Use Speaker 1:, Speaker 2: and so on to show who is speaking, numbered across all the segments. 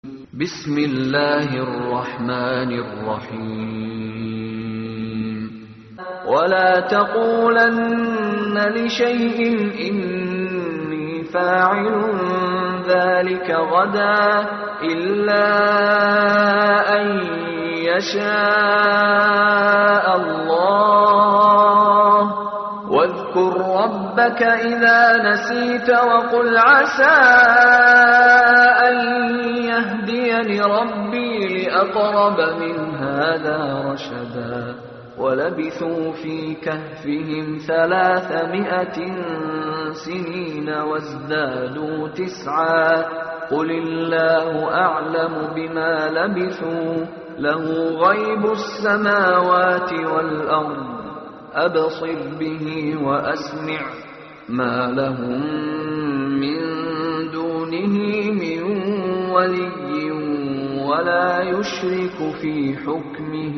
Speaker 1: بسم الله الرحمن الرحيم ولا تقولن لشيء إني فاعل ذلك غدا إلا أن يشاء الله واذكر ربك إذا نسيت وقل عسى أن يهديني ربي لأقرب من هذا رشدا ولبثوا في كهفهم ثلاثمائة سنين وازدادوا تسعا قل الله أعلم بما لبثوا له غيب السماوات والأرض أبصر به وأسمع ما لهم من دونه من ولي ولا يشرك في حكمه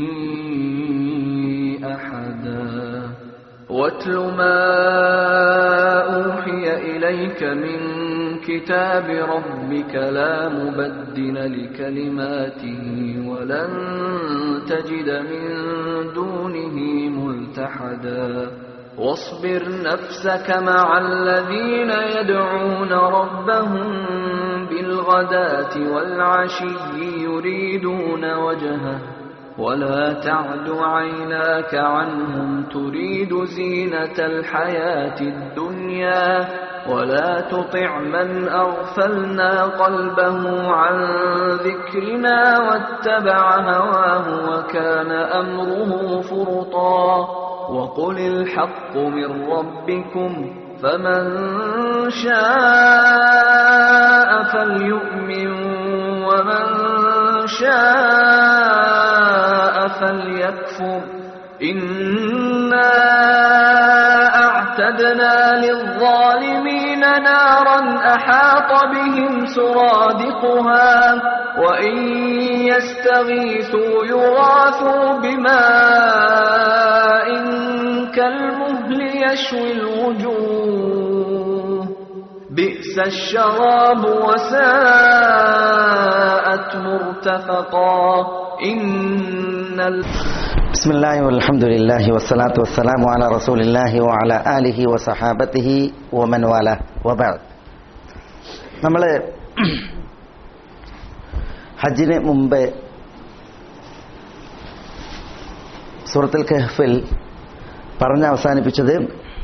Speaker 1: أحدا واتل ما أوحي إليك من كتاب ربك لا مبدل لكلماته ولن تجد من دونه ملتحدا واصبر نفسك مع الذين يدعون ربهم بالغداة والعشي يريدون وجهه ولا تعد عيناك عنهم تريد زينة الحياة الدنيا ولا تطع من أغفلنا قلبه عن ذكرنا واتبع هواه وكان أمره فرطا وقل الحق من ربكم فمن شاء فليؤمن ومن شاء فليكفر إنا أعتدنا للظالمين نارا أحاط بهم سرادقها وإن يستغيثوا يغاثوا بماء كالمهل يشوي الوجوه بئس الشراب وساءت مرتفقا إن ال...
Speaker 2: بسم الله والحمد لله والصلاة والسلام على رسول الله وعلى آله وصحابته ومن والاه وبعد നമ്മൾ ഹജ്ജിന് മുമ്പ് സൂറത്തുൽ കഹ്ഫിൽ പറഞ്ഞ് അവസാനിപ്പിച്ചത്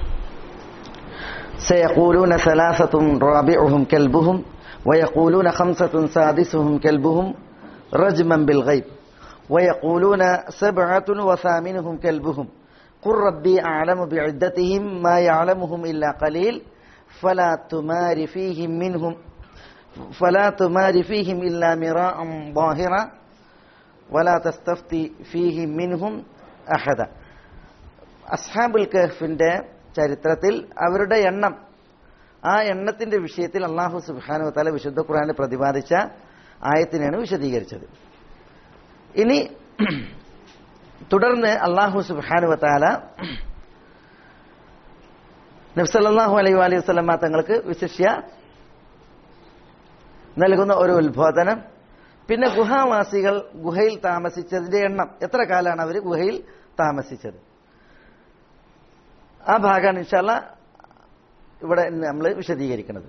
Speaker 2: سيقولون ثلاثة رابعهم كلبهم ويقولون خمسة سادسهم كلبهم رجما بالغيب ويقولون سبعة وثامنهم كلبهم قل ربي أعلم بعدتهم ما يعلمهم إلا قليل فلا تمار فيهم منهم فلا تمار فيهم إلا مراء ظاهرا ولا تستفتي فيهم منهم أحدا أصحاب الكهف ചരിത്രത്തിൽ അവരുടെ എണ്ണം ആ എണ്ണത്തിന്റെ വിഷയത്തിൽ അള്ളാഹു സുബാനു തല വിശുദ്ധ ഖുർആാനെ പ്രതിപാദിച്ച ആയത്തിനാണ് വിശദീകരിച്ചത് ഇനി തുടർന്ന് അള്ളാഹു സുബാനു താല നബ്സല്ലാഹു അലൈഹി അലൈഹി വസ്ലമ തങ്ങൾക്ക് വിശിഷ്യ നൽകുന്ന ഒരു ഉത്ബോധനം പിന്നെ ഗുഹാവാസികൾ ഗുഹയിൽ താമസിച്ചതിന്റെ എണ്ണം എത്ര കാലമാണ് അവർ ഗുഹയിൽ താമസിച്ചത് ആ ഭാഗമാണ് ഇൻഷാല്ല ഇവിടെ നമ്മൾ വിശദീകരിക്കുന്നത്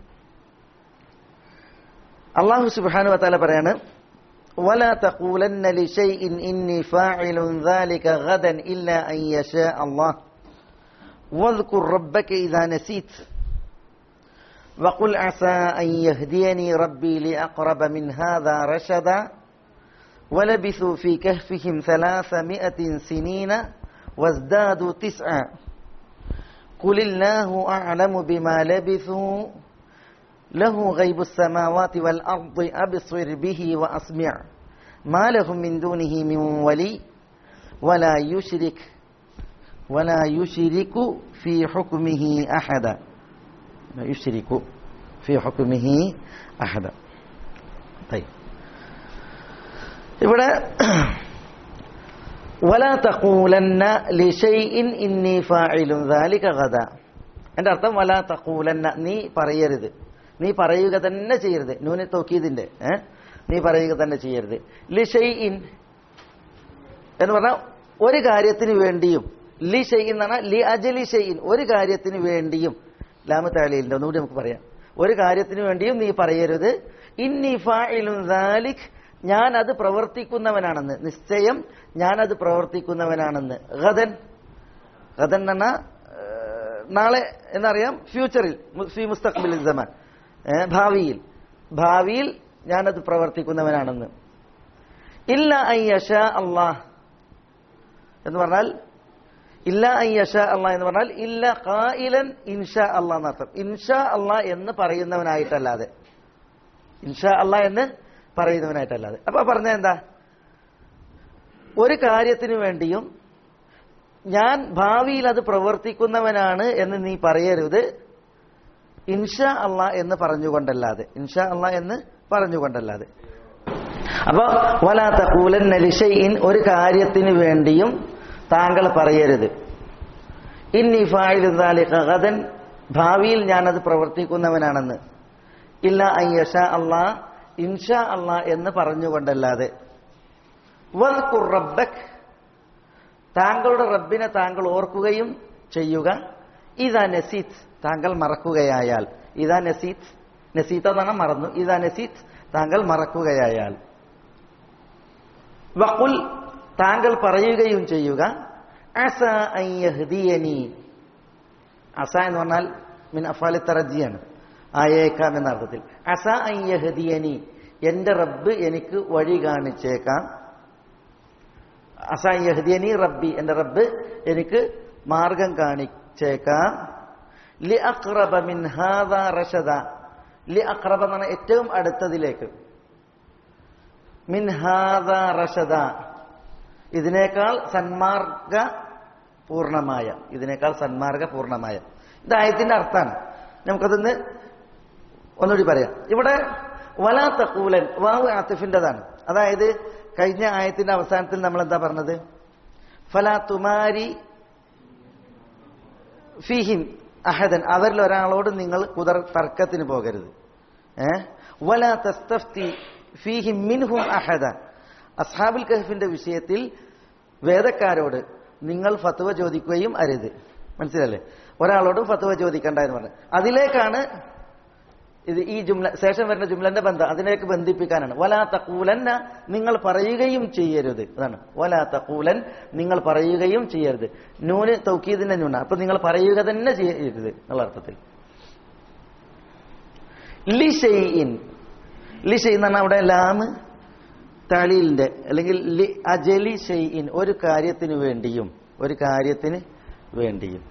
Speaker 2: അള്ളാഹു സുബാനു വത്താല പറയാണ് ولا تقولن لشيء إني فاعل ذلك غدا إلا أن يشاء الله واذكر ربك إذا نسيت وقل عسى أن يهديني ربي لأقرب من هذا رشدا ولبثوا في كهفهم ثلاثمائة سنين وازدادوا تسعا قل الله أعلم بما لبثوا له غيب السماوات والأرض أبصر به وأسمع ما لهم من دونه من ولي ولا يشرك ولا يشرك في حكمه أحدا لا يشرك في حكمه أحدا طيب ഇവിടെ ولا تقولن لشيء إني فاعل ذلك غدا എന്റെ അർത്ഥം വലാ തഖൂലന്ന നീ പറയരുത് നീ പറയുക തന്നെ ചെയ്യരുത് നൂനെ തോക്കിയതിന്റെ ഏ നീ പറയുക തന്നെ ചെയ്യരുത് ലി ഇൻ എന്ന് പറഞ്ഞാൽ ഒരു കാര്യത്തിന് വേണ്ടിയും ലി ഷെയ്ൻ എന്ന് പറഞ്ഞാൽ ലി അജലി ഷെയ്ൻ ഒരു കാര്യത്തിന് വേണ്ടിയും ലാമ താലിയിലുണ്ട് ഒന്നുകൂടി നമുക്ക് പറയാം ഒരു കാര്യത്തിന് വേണ്ടിയും നീ പറയരുത് ഇന്നി ഫായിലും ദാലിക് ഞാൻ അത് പ്രവർത്തിക്കുന്നവനാണെന്ന് നിശ്ചയം ഞാൻ അത് പ്രവർത്തിക്കുന്നവനാണെന്ന് ഗദൻ ഗദൻ എന്ന് പറഞ്ഞാൽ ഏഹ്, നാളെ എന്നറിയാം ഫ്യൂച്ചറിൽ ഫി മുസ്തഖ്ബിൽ സമാൻ ഏഹ്, ഭാവിയിൽ ഭാവിയിൽ ഞാനത് പ്രവർത്തിക്കുന്നവനാണെന്ന് ഇല്ല അയ്യഷ അള്ളാഹ് എന്ന് പറഞ്ഞാൽ ഇല്ല അയ്യഷ അള്ളാ എന്ന് പറഞ്ഞാൽ ഇല്ല ഖായിലൻ ഇൻഷാ അള്ളാ എന്നർത്ഥം ഇൻഷാ അള്ളാ എന്ന് പറയുന്നവനായിട്ടല്ലാതെ ഇൻഷാ അള്ളാ എന്ന് പറയുന്നവനായിട്ടല്ലാതെ അപ്പൊ പറഞ്ഞ എന്താ ഒരു കാര്യത്തിനു വേണ്ടിയും ഞാൻ ഭാവിയിൽ അത് പ്രവർത്തിക്കുന്നവനാണ് എന്ന് നീ പറയരുത് ഇൻഷാ അള്ളാ എന്ന് പറഞ്ഞുകൊണ്ടല്ലാതെ ഇൻഷാ അള്ളാ എന്ന് പറഞ്ഞുകൊണ്ടല്ലാതെ അപ്പൊ വലാത്ത കൂലൻ നലിഷയിൻ ഒരു കാര്യത്തിന് വേണ്ടിയും താങ്കൾ പറയരുത് ഇന്നി ഫായിലുദാലിഖൻ ഭാവിയിൽ ഞാനത് പ്രവർത്തിക്കുന്നവനാണെന്ന് ഇല്ല അയ്യഷ അള്ളാ ഇൻഷാ അള്ളാ എന്ന് പറഞ്ഞുകൊണ്ടല്ലാതെ വദ്കുർ റബ്ബക് താങ്കളുടെ റബ്ബിനെ താങ്കൾ ഓർക്കുകയും ചെയ്യുക ഇതാ നസീത്ത് താങ്കൾ മറക്കുകയായാൽ ഇതാ നസീത്ത് നസീത്ത് എന്നാണ് മറന്നു ഇതാ നസീത്ത് താങ്കൾ മറക്കുകയായാൽ വഖുൽ താങ്കൾ പറയുകയും ചെയ്യുക അസ അൻ യഹ്ദിയനി അസ എന്ന് പറഞ്ഞാൽ മിൻ അഫാലി തറജിയാണ് ആയേക്കാം എന്ന അർത്ഥത്തിൽ അസ അൻ യഹ്ദിയനി എന്റെ റബ്ബ് എനിക്ക് വഴി കാണിച്ചേക്കാം അസ അൻ യഹ്ദിയനി റബ്ബി എന്റെ റബ്ബ് എനിക്ക് മാർഗം കാണിച്ചേക്കാം ലി അഖ്റബ മിൻ ഹാദ റഷദ ലി അഖ്റബ എന്ന് പറഞ്ഞാൽ ഏറ്റവും അടുത്തതിലേക്ക് മിൻ ഹാദ റഷദ ഇതിനേക്കാൾ സന്മാർഗ പൂർണ്ണമായ ഇതിനേക്കാൾ സന്മാർഗ പൂർണ്ണമായ ഇത് ആയത്തിന്റെ അർത്ഥാണ് നമുക്കതൊന്ന് ഒന്നുകൂടി പറയാം ഇവിടെ വലാ തക്കൂലൻ വാവ് ആത്തിഫിൻ്റെതാണ് അതായത് കഴിഞ്ഞ ആയത്തിന്റെ അവസാനത്തിൽ നമ്മൾ എന്താ പറഞ്ഞത് ഫലാ തുമാരി ഫിഹിം അഹദൻ അവരിൽ ഒരാളോട് നിങ്ങൾ കുതർ തർക്കത്തിന് പോകരുത് ഏ വലാ തസ്തഫ്തി ഫീഹിം മിൻഹും അഹദ അസ്ഹാബുൽ കഹഫിന്റെ വിഷയത്തിൽ വേദക്കാരോട് നിങ്ങൾ ഫത്വ ചോദിക്കുകയും അരുത് മനസ്സിലല്ലേ ഒരാളോടും ഫത്വ ചോദിക്കണ്ട എന്ന് പറഞ്ഞു അതിലേക്കാണ് ഇത് ഈ ജുംല ശേഷം വരുന്ന ജുംലന്റെ ബന്ധം അതിലേക്ക് ബന്ധിപ്പിക്കാനാണ് വലാ തക്കൂലന്ന നിങ്ങൾ പറയുകയും ചെയ്യരുത് അതാണ് വലാ തക്കൂലൻ നിങ്ങൾ പറയുകയും ചെയ്യരുത് നൂന് തൗക്കീദിന്റെ നൂന അപ്പൊ നിങ്ങൾ പറയുക തന്നെ ചെയ്യരുത് എന്നുള്ള അർത്ഥത്തിൽ ലിഷെയ്ൻ ലിഷെയ് എന്ന് പറഞ്ഞാൽ അവിടെ ലാമ് തലീലിന്റെ അല്ലെങ്കിൽ ലി അജലി ഷെയ്ൻ ഒരു കാര്യത്തിന് വേണ്ടിയും ഒരു കാര്യത്തിന് വേണ്ടിയും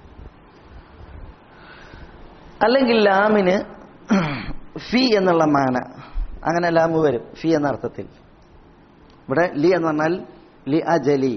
Speaker 2: അല്ലെങ്കിൽ ലാമിന് ഫി എന്നുള്ള മാന അങ്ങനെ ലാമ് വരും ഫി എന്ന അർത്ഥത്തിൽ ഇവിടെ ലി എന്ന് പറഞ്ഞാൽ ലി അജലി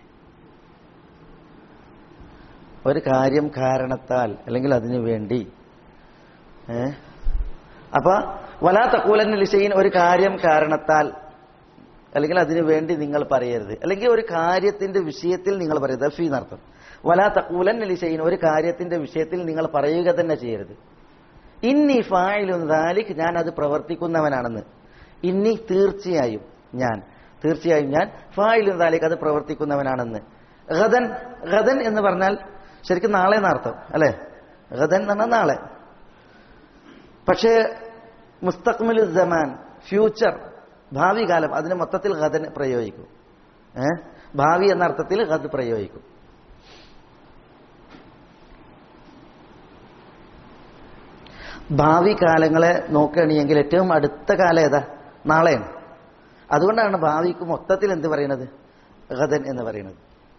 Speaker 2: ഒരു കാര്യം കാരണത്താൽ അല്ലെങ്കിൽ അതിനു വേണ്ടി ഏ അപ്പൊ വലാ തക്കൂലൻ ലിഷയിൻ ഒരു കാര്യം കാരണത്താൽ അല്ലെങ്കിൽ അതിനു വേണ്ടി നിങ്ങൾ പറയരുത് അല്ലെങ്കിൽ ഒരു കാര്യത്തിന്റെ വിഷയത്തിൽ നിങ്ങൾ പറയരുത് ഫീ എന്നർത്ഥം വലാ തക്കൂലൻ ലിഷയിൻ ഒരു കാര്യത്തിന്റെ വിഷയത്തിൽ നിങ്ങൾ പറയുക തന്നെ ചെയ്യരുത് ഇന്നി ഫായിലും ദാലിക് ഞാൻ അത് പ്രവർത്തിക്കുന്നവനാണെന്ന് ഇന്നി തീർച്ചയായും ഞാൻ തീർച്ചയായും ഞാൻ ഫായിലും ദാലിക് അത് പ്രവർത്തിക്കുന്നവനാണെന്ന് ഗദൻ ഗദൻ എന്ന് പറഞ്ഞാൽ ശരിക്കും നാളെ എന്നർത്ഥം അല്ലെ ഗദൻ എന്ന് പറഞ്ഞാൽ നാളെ പക്ഷേ മുസ്തഖ്മിൽ ജമാൻ ഫ്യൂച്ചർ ഭാവി കാലം അതിന് മൊത്തത്തിൽ ഗദൻ പ്രയോഗിക്കും ഏ ഭാവി എന്ന അർത്ഥത്തിൽ ഗദ് പ്രയോഗിക്കും ഭാവി കാലങ്ങളെ നോക്കുകയാണെങ്കിൽ ഏറ്റവും അടുത്ത കാലം ഏതാ നാളെയാണ് അതുകൊണ്ടാണ് ഭാവിക്ക് മൊത്തത്തിൽ എന്ത് പറയുന്നത് ഗദൻ എന്ന് പറയുന്നത്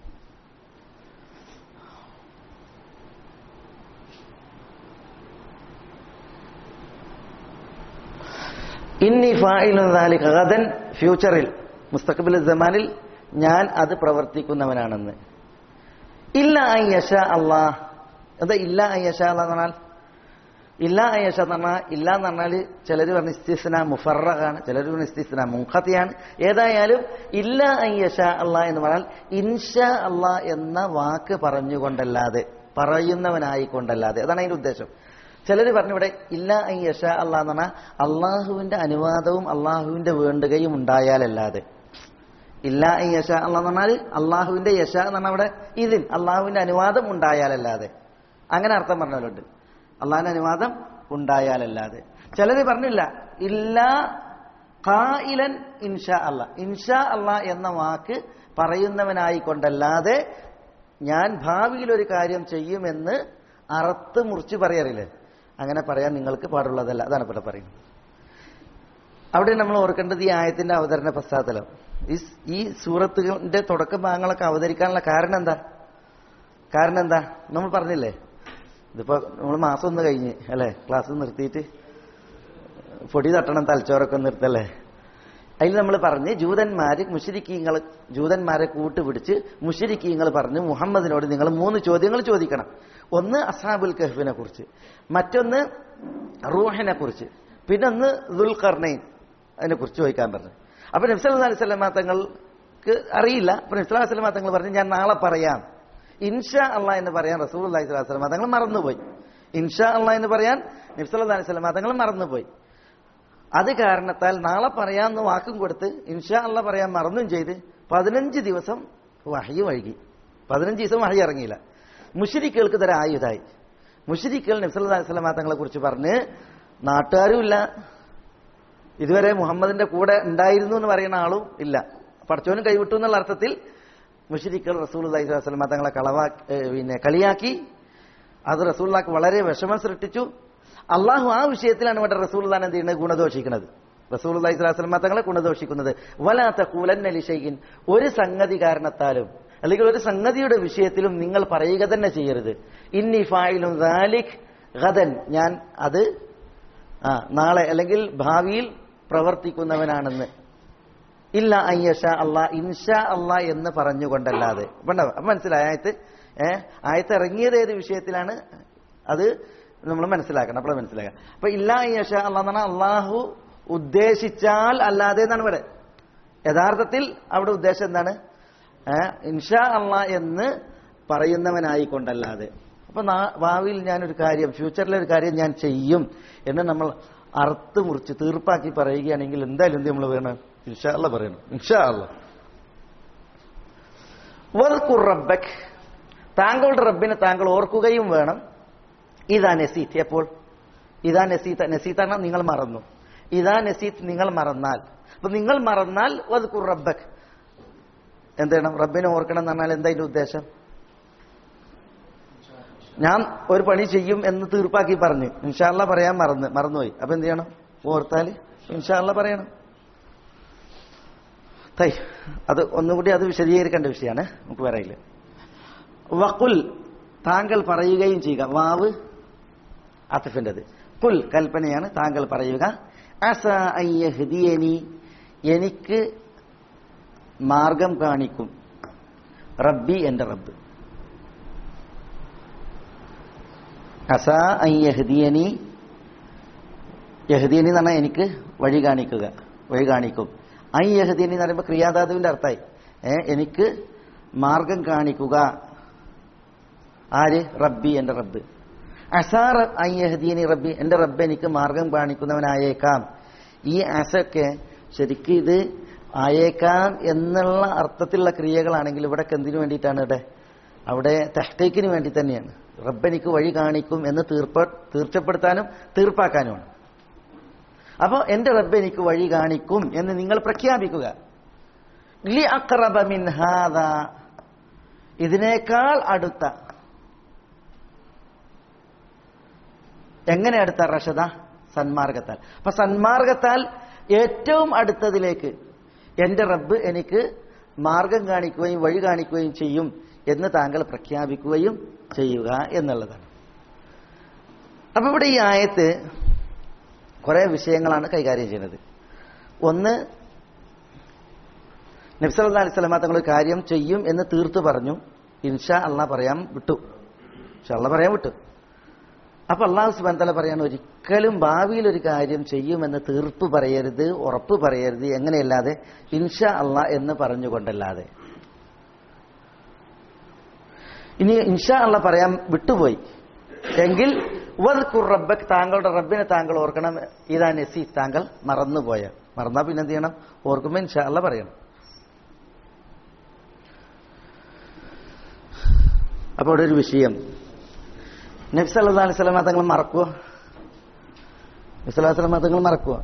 Speaker 2: ഇന്നി ഫായിലും ഗദൻ ഫ്യൂച്ചറിൽ മുസ്തഖബിൽ ജമാനിൽ ഞാൻ അത് പ്രവർത്തിക്കുന്നവനാണെന്ന് ഇല്ല അയ്യഷ അള്ളാഹ് എന്താ ഇല്ല അയ്യഷ എന്ന് പറഞ്ഞാൽ ഇല്ല അയ്യഷ എന്ന് പറഞ്ഞാൽ ഇല്ല എന്ന് പറഞ്ഞാൽ ചിലർ പറഞ്ഞ ഇസ്തിസ്ന മുഫറാണ് ചിലർ പറഞ്ഞ ഇസ്തിസ്ന മുഖത്തിയാണ് ഏതായാലും ഇല്ല അയ്യഷ അള്ളാ എന്ന് പറഞ്ഞാൽ ഇൻഷ അള്ളാ എന്ന വാക്ക് പറഞ്ഞുകൊണ്ടല്ലാതെ പറയുന്നവനായിക്കൊണ്ടല്ലാതെ അതാണ് അതിന്റെ ഉദ്ദേശം ചിലർ പറഞ്ഞു ഇവിടെ ഇല്ല ഐ യഷ അള്ളാഹ് എന്ന് പറഞ്ഞാൽ അള്ളാഹുവിന്റെ അനുവാദവും അള്ളാഹുവിന്റെ വേണ്ടുകയും ഉണ്ടായാലല്ലാതെ ഇല്ല ഐ യഷ അള്ളാഹ് എന്ന് പറഞ്ഞാൽ അള്ളാഹുവിന്റെ യശ എന്ന് പറഞ്ഞാൽ അവിടെ ഇതിൽ അള്ളാഹുവിന്റെ അനുവാദം ഉണ്ടായാലല്ലാതെ അങ്ങനെ അർത്ഥം പറഞ്ഞവരുണ്ട് അള്ളാഹിന്റെ അനുവാദം ഉണ്ടായാലല്ലാതെ ചിലർ പറഞ്ഞില്ല ഇല്ല ഖായിലൻ ഇൻഷാ അല്ല ഇൻഷാ അല്ല എന്ന വാക്ക് പറയുന്നവനായിക്കൊണ്ടല്ലാതെ ഞാൻ ഭാവിയിൽ ഒരു കാര്യം ചെയ്യുമെന്ന് അറുത്ത് മുറിച്ച് പറയാറില്ലേ അങ്ങനെ പറയാൻ നിങ്ങൾക്ക് പാടുള്ളതല്ല അതാണ് ഇവിടെ പറയുന്നത് അവിടെ നമ്മൾ ഓർക്കേണ്ടത് ഈ ആയത്തിന്റെ അവതരണ പശ്ചാത്തലം ഈ സ്- ഈ സൂറത്തുകളുടെ തുടക്ക ഭാഗങ്ങളൊക്കെ അവതരിക്കാനുള്ള കാരണം എന്താ കാരണം എന്താ നമ്മൾ പറഞ്ഞില്ലേ ഇതിപ്പോ നമ്മൾ മാസം ഒന്ന് കഴിഞ്ഞ് അല്ലേ ക്ലാസ് നിർത്തിയിട്ട് പൊടി തട്ടണം തലച്ചോറൊക്കെ നിർത്തല്ലേ അതിൽ നമ്മൾ പറഞ്ഞ് ജൂതന്മാര് മുഷരിക്കീങ്ങൾ ജൂതന്മാരെ കൂട്ടുപിടിച്ച് മുഷരിക്കീങ്ങൾ പറഞ്ഞ് മുഹമ്മദിനോട് നിങ്ങൾ മൂന്ന് ചോദ്യങ്ങൾ ചോദിക്കണം ഒന്ന് അസാബുൽ കഹ്ഫിനെ കുറിച്ച് മറ്റൊന്ന് റൂഹിനെ കുറിച്ച് പിന്നെ ഒന്ന് ദുൽഖർണൈൻ അതിനെ കുറിച്ച് ചോദിക്കാൻ പറഞ്ഞു അപ്പൊ നബ്സൽ അലൈഹി സ്വലമ തങ്ങൾക്ക് അറിയില്ല അപ്പൊ നബ്സൽ അലൈഹി സ്വലമ തങ്ങൾ പറഞ്ഞു ഞാൻ നാളെ പറയാം ഇൻഷാ അള്ളാ എന്ന് പറയാൻ റസൂൽ അലൈഹി സ്വലാസ്ലമ തങ്ങൾ മറന്നുപോയി ഇൻഷാ അള്ളാ എന്ന് പറയാൻ നബ്സൽ അലൈഹി സ്വലമ തങ്ങൾ മറന്നുപോയി അത് കാരണത്താൽ നാളെ പറയാമെന്ന് വാക്കും കൊടുത്ത് ഇൻഷാ അള്ള പറയാൻ മറന്നും ചെയ്ത് പതിനഞ്ച് ദിവസം വഹി വഴുകി പതിനഞ്ച് ദിവസം വഹി ഇറങ്ങിയില്ല മുഷരിക്കുകൾക്ക് തരം ആയുധായി മുഷരിക്കുകൾ നബ്സല്ലാ സ്വലമാ തങ്ങളെ കുറിച്ച് പറഞ്ഞ് നാട്ടുകാരുമില്ല ഇതുവരെ മുഹമ്മദിന്റെ കൂടെ ഉണ്ടായിരുന്നു എന്ന് പറയുന്ന ആളും ഇല്ല പഠിച്ചവനും കൈവിട്ടു എന്നുള്ള അർത്ഥത്തിൽ മുഷരിക്കൽ റസൂൽ അലൈഹി സ്വലമ തങ്ങളെ കളവാ ഏ, പിന്നെ കളിയാക്കി അത് റസൂള്ളാക്ക് വളരെ വിഷമം സൃഷ്ടിച്ചു അള്ളാഹു ആ വിഷയത്തിലാണ് ഇവിടെ റസൂൽദാൻ എന്ത് ചെയ്യുന്നത് ഗുണദോഷിക്കുന്നത് റസൂൽ അലൈഹി സ്വലാസ്ലമ തങ്ങളെ ഗുണദോഷിക്കുന്നത് വലാത്ത കൂലന്നലിഷയിൻ ഒരു സംഗതി കാരണത്താലും അല്ലെങ്കിൽ ഒരു സംഗതിയുടെ വിഷയത്തിലും നിങ്ങൾ പറയുക തന്നെ ചെയ്യരുത് ഇന്നി ഫായിലും ദാലിഖ് ഗദൻ ഞാൻ അത് ആ നാളെ അല്ലെങ്കിൽ ഭാവിയിൽ പ്രവർത്തിക്കുന്നവനാണെന്ന് ഇല്ല അയ്യഷ അള്ളാ ഇൻഷാ അള്ളാ എന്ന് പറഞ്ഞുകൊണ്ടല്ലാതെ വേണ്ട അപ്പൊ മനസ്സിലായ ആയത്ത് ഏ ആയത്ത് ഇറങ്ങിയത് ഏത് വിഷയത്തിലാണ് അത് നമ്മൾ മനസ്സിലാക്കണം അപ്പോൾ മനസ്സിലാക്കാം അപ്പൊ ഇല്ല അയ്യഷ അള്ളാ എന്ന് പറഞ്ഞാൽ അള്ളാഹു ഉദ്ദേശിച്ചാൽ അല്ലാതെ എന്നാണ് ഇവിടെ യഥാർത്ഥത്തിൽ അവിടെ ഉദ്ദേശം എന്താണ് ഏ, ഇൻഷാ അള്ളാ എന്ന് പറയുന്നവനായിക്കൊണ്ടല്ലാതെ അപ്പൊ നാ- ഭാവിയിൽ ഞാനൊരു കാര്യം ഫ്യൂച്ചറിലെ ഒരു കാര്യം ഞാൻ ചെയ്യും എന്ന് നമ്മൾ അറുത്ത് മുറിച്ച് തീർപ്പാക്കി പറയുകയാണെങ്കിൽ എന്തായാലും എന്ത് നമ്മൾ വേണം ഇൻഷാ അല്ല പറയണം ഇൻഷാ അല്ല വദ്കുർ റബ്ബക് താങ്കളുടെ റബ്ബിനെ താങ്കൾ ഓർക്കുകയും വേണം ഇതാ നസീത്ത് എപ്പോൾ ഇതാ നസീത്ത് നസീത്താണ് നിങ്ങൾ മറന്നു ഇതാ നസീത്ത് നിങ്ങൾ മറന്നാൽ അപ്പൊ നിങ്ങൾ മറന്നാൽ വദ്കുർ റബ്ബക് എന്ത് ചെയ്യണം റബ്ബിനെ ഓർക്കണം എന്ന് പറഞ്ഞാൽ എന്താ അതിന്റെ ഉദ്ദേശം ഞാൻ ഒരു പണി ചെയ്യും എന്ന് തീർപ്പാക്കി പറഞ്ഞു ഇൻഷാല്ല പറയാൻ മറന്ന് മറന്നുപോയി അപ്പൊ എന്ത് ചെയ്യണം ഓർത്താൽ ഇൻഷാല്ല പറയണം തൈ അത് ഒന്നുകൂടി അത് വിശദീകരിക്കേണ്ട വിഷയമാണ് നമുക്ക് പറയില്ല വക്കുൽ താങ്കൾ പറയുകയും ചെയ്യുക വാവ് അത്തഫിൻ്റെത് കുൽ കൽപ്പനയാണ് താങ്കൾ പറയുക അസ അയ്യഹ്ദിയനി എനിക്ക് മാർഗം കാണിക്കും റബ്ബി എന്റെ റബ്ബ് അസ അയ്യഹ്ദിയനി യഹ്ദിയനി എന്ന് പറഞ്ഞാൽ എനിക്ക് വഴി കാണിക്കുക വഴി കാണിക്കും ഐ യഹ്ദിയനി എന്ന് പറയുമ്പോൾ ക്രിയാധാതുവിന്റെ അർത്ഥമായി ഏ എനിക്ക് മാർഗം കാണിക്കുക ആര് റബ്ബി എന്റെ റബ്ബ് അസാർ ഐ യഹ്ദിയനി റബ്ബി എന്റെ റബ്ബ് എനിക്ക് മാർഗം കാണിക്കുന്നവനായേക്കാം ഈ അസൊക്കെ ശരിക്കും ഇത് ആയേക്കാം എന്നുള്ള അർത്ഥത്തിലുള്ള ക്രിയകളാണെങ്കിൽ ഇവിടെ എന്തിനു വേണ്ടിയിട്ടാണ് ഇവിടെ അവിടെ തെഹ്തേക്കിന് വേണ്ടി തന്നെയാണ് റബ്ബ് എനിക്ക് വഴി കാണിക്കും എന്ന് തീർപ്പ തീർച്ചപ്പെടുത്താനും തീർപ്പാക്കാനുമാണ് അപ്പോൾ എന്റെ റബ്ബ് എനിക്ക് വഴി കാണിക്കും എന്ന് നിങ്ങൾ പ്രഖ്യാപിക്കുക ലി അഖ്റബ മിൻ ഹാദാ ഇതിനേക്കാൾ അടുത്ത എങ്ങനെ അടുത്ത റഷദ സന്മാർഗത്താൽ അപ്പൊ സന്മാർഗത്താൽ ഏറ്റവും അടുത്തതിലേക്ക് എന്റെ റബ്ബ് എനിക്ക് മാർഗം കാണിക്കുകയും വഴി കാണിക്കുകയും ചെയ്യും എന്ന് താങ്കൾ പ്രഖ്യാപിക്കുകയും ചെയ്യുക എന്നുള്ളതാണ് അപ്പൊ ഇവിടെ ഈ ആയത്ത് കുറെ വിഷയങ്ങളാണ് കൈകാര്യം ചെയ്യുന്നത് ഒന്ന് നബ്സല്ലാ അലൈഹി സ്വലമ തങ്ങൾ ഒരു കാര്യം ചെയ്യും എന്ന് തീർത്തു പറഞ്ഞു ഇൻഷാ അള്ളാഹ് പറയാൻ വിട്ടു ഇൻഷാ അള്ളാഹ് പറയാൻ വിട്ടു അപ്പൊ അള്ളാഹു സുബാൻ തല പറയാണ് ഒരിക്കലും ഭാവിയിൽ ഒരു കാര്യം ചെയ്യുമെന്ന് തീർപ്പ് പറയരുത് ഉറപ്പ് പറയരുത് എങ്ങനെയല്ലാതെ ഇൻഷാ അള്ളാഹ് എന്ന് പറഞ്ഞുകൊണ്ടല്ലാതെ ഇനി ഇൻഷാ അള്ള പറയാൻ വിട്ടുപോയി എങ്കിൽ വദ്കുർ റബ്ബക് താങ്കളുടെ റബ്ബിനെ താങ്കൾ ഓർക്കണം ഇതാ നസി താങ്കൾ മറന്നുപോയ മറന്നാ പിന്നെ എന്ത് ചെയ്യണം ഓർക്കുമ്പോൾ ഇൻഷാല്ല പറയണം അപ്പോൾ ഇവിടെ ഒരു വിഷയം നബ്സ് അല്ലാ അലൈഹി സ്വലാമ തങ്ങൾ മറക്കുവോ നബ്സ് തങ്ങൾ മറക്കുവോ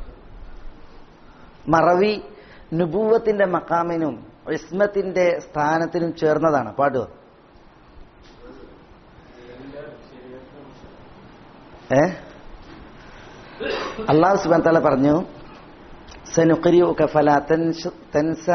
Speaker 2: മറവി നുബൂവത്തിന്റെ മക്കാമിനും ഇസ്മത്തിന്റെ സ്ഥാനത്തിനും ചേർന്നതാണ് പാടുവോ ഏ അള്ളാഹു സുബാൻ തല പറഞ്ഞു സനുഖരിയുക ഫലാ തൻഷ- തൻസ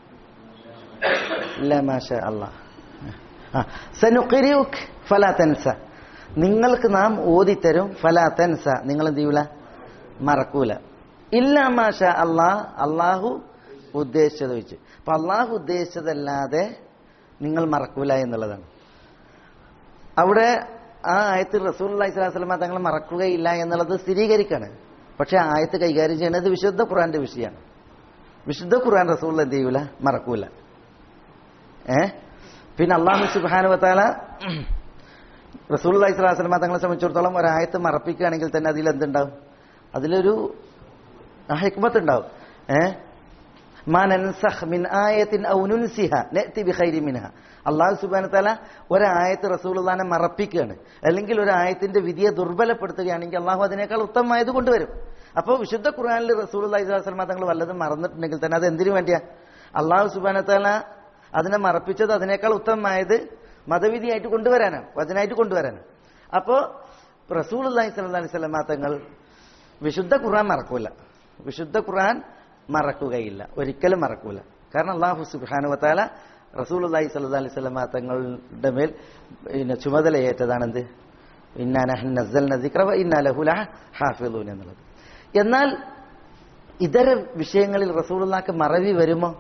Speaker 2: ഇല്ല മാഷ അള്ളാഹ് ആ, സനുഖരിയുക ഫലാ തൻസ നിങ്ങൾക്ക് നാം ഓതിത്തരും ഫലാ തൻസ നിങ്ങൾ എന്ത് ചെയ്യൂല മറക്കൂല ഇല്ല മാഷ അള്ളാഹ് അള്ളാഹു ഉദ്ദേശിച്ചത് വെച്ച് അപ്പൊ അള്ളാഹു ഉദ്ദേശിച്ചതല്ലാതെ നിങ്ങൾ മറക്കൂല എന്നുള്ളതാണ് അവിടെ ആ ആയത്തിൽ റസൂൽ അലൈഹി സ്വലാസ്ലമ തങ്ങൾ മറക്കുകയില്ല എന്നുള്ളത് സ്ഥിരീകരിക്കാണ് പക്ഷെ ആ ആയത്ത് കൈകാര്യം ചെയ്യുന്നത് വിശുദ്ധ ഖുറാന്റെ വിഷയമാണ് വിശുദ്ധ ഖുറാൻ റസൂൽ എന്ത് ചെയ്യൂല മറക്കൂല ഏ പിന്നെ അള്ളാഹു സുബാനുവത്താല റസൂൽ അലൈഹി സ്വലാസ്ലമ തങ്ങളെ സംബന്ധിച്ചിടത്തോളം ഒരായത്ത് മറപ്പിക്കുകയാണെങ്കിൽ തന്നെ അതിൽ എന്തുണ്ടാവും അതിലൊരു ഹിക്മത്ത് ഉണ്ടാവും ഏ മാ നൻസഖ് മിൻ ആയത്തിൻ ഔ നുൻസിഹ നഅതി ബിഖൈരി മിൻഹ അള്ളാഹു സുബ്ഹാനഹു വതആല ഒരായത്ത് റസൂലുള്ളാഹിനെ മറപ്പിക്കുകയാണ് അല്ലെങ്കിൽ ഒരു ആയത്തിന്റെ വിധിയെ ദുർബലപ്പെടുത്തുകയാണെങ്കിൽ അള്ളാഹു അതിനേക്കാൾ ഉത്തമമായത് കൊണ്ടുവരും അപ്പോൾ വിശുദ്ധ ഖുർആനിൽ റസൂലുള്ളാഹി സ്വല്ലല്ലാഹു അലൈഹി വസല്ലം തങ്ങൾ വല്ലതും മറന്നിട്ടുണ്ടെങ്കിൽ തന്നെ അത് എന്തിനു വേണ്ടിയാ അള്ളാഹു സുബ്ഹാനഹു വതആല അതിനെ മറപ്പിച്ചത് അതിനേക്കാൾ ഉത്തമമായത് മതവിധിയായിട്ട് കൊണ്ടുവരാനാണ് വചനായിട്ട് കൊണ്ടുവരാനാണ് അപ്പോ റസൂലുള്ളാഹി സ്വല്ലല്ലാഹി അലൈഹി വസല്ലം തങ്ങൾ വിശുദ്ധ ഖുർആൻ മറക്കൂല വിശുദ്ധ ഖുർആൻ മറക്കുകയില്ല ഒരിക്കലും മറക്കൂല കാരണം അള്ളാഹു സുബ്ഹാനു വതാല റസൂൽ അള്ളാഹി സല്ലാ അലൈഹി സ്വലമ തങ്ങളുടെ മേൽ പിന്നെ ചുമതലയേറ്റതാണെന്ത് ഇന്നാലഹുല ഹാഫിദൂൻ എന്നുള്ളത് എന്നാൽ ഇതര വിഷയങ്ങളിൽ റസൂലുള്ളാക്ക് മറവി വരുമോ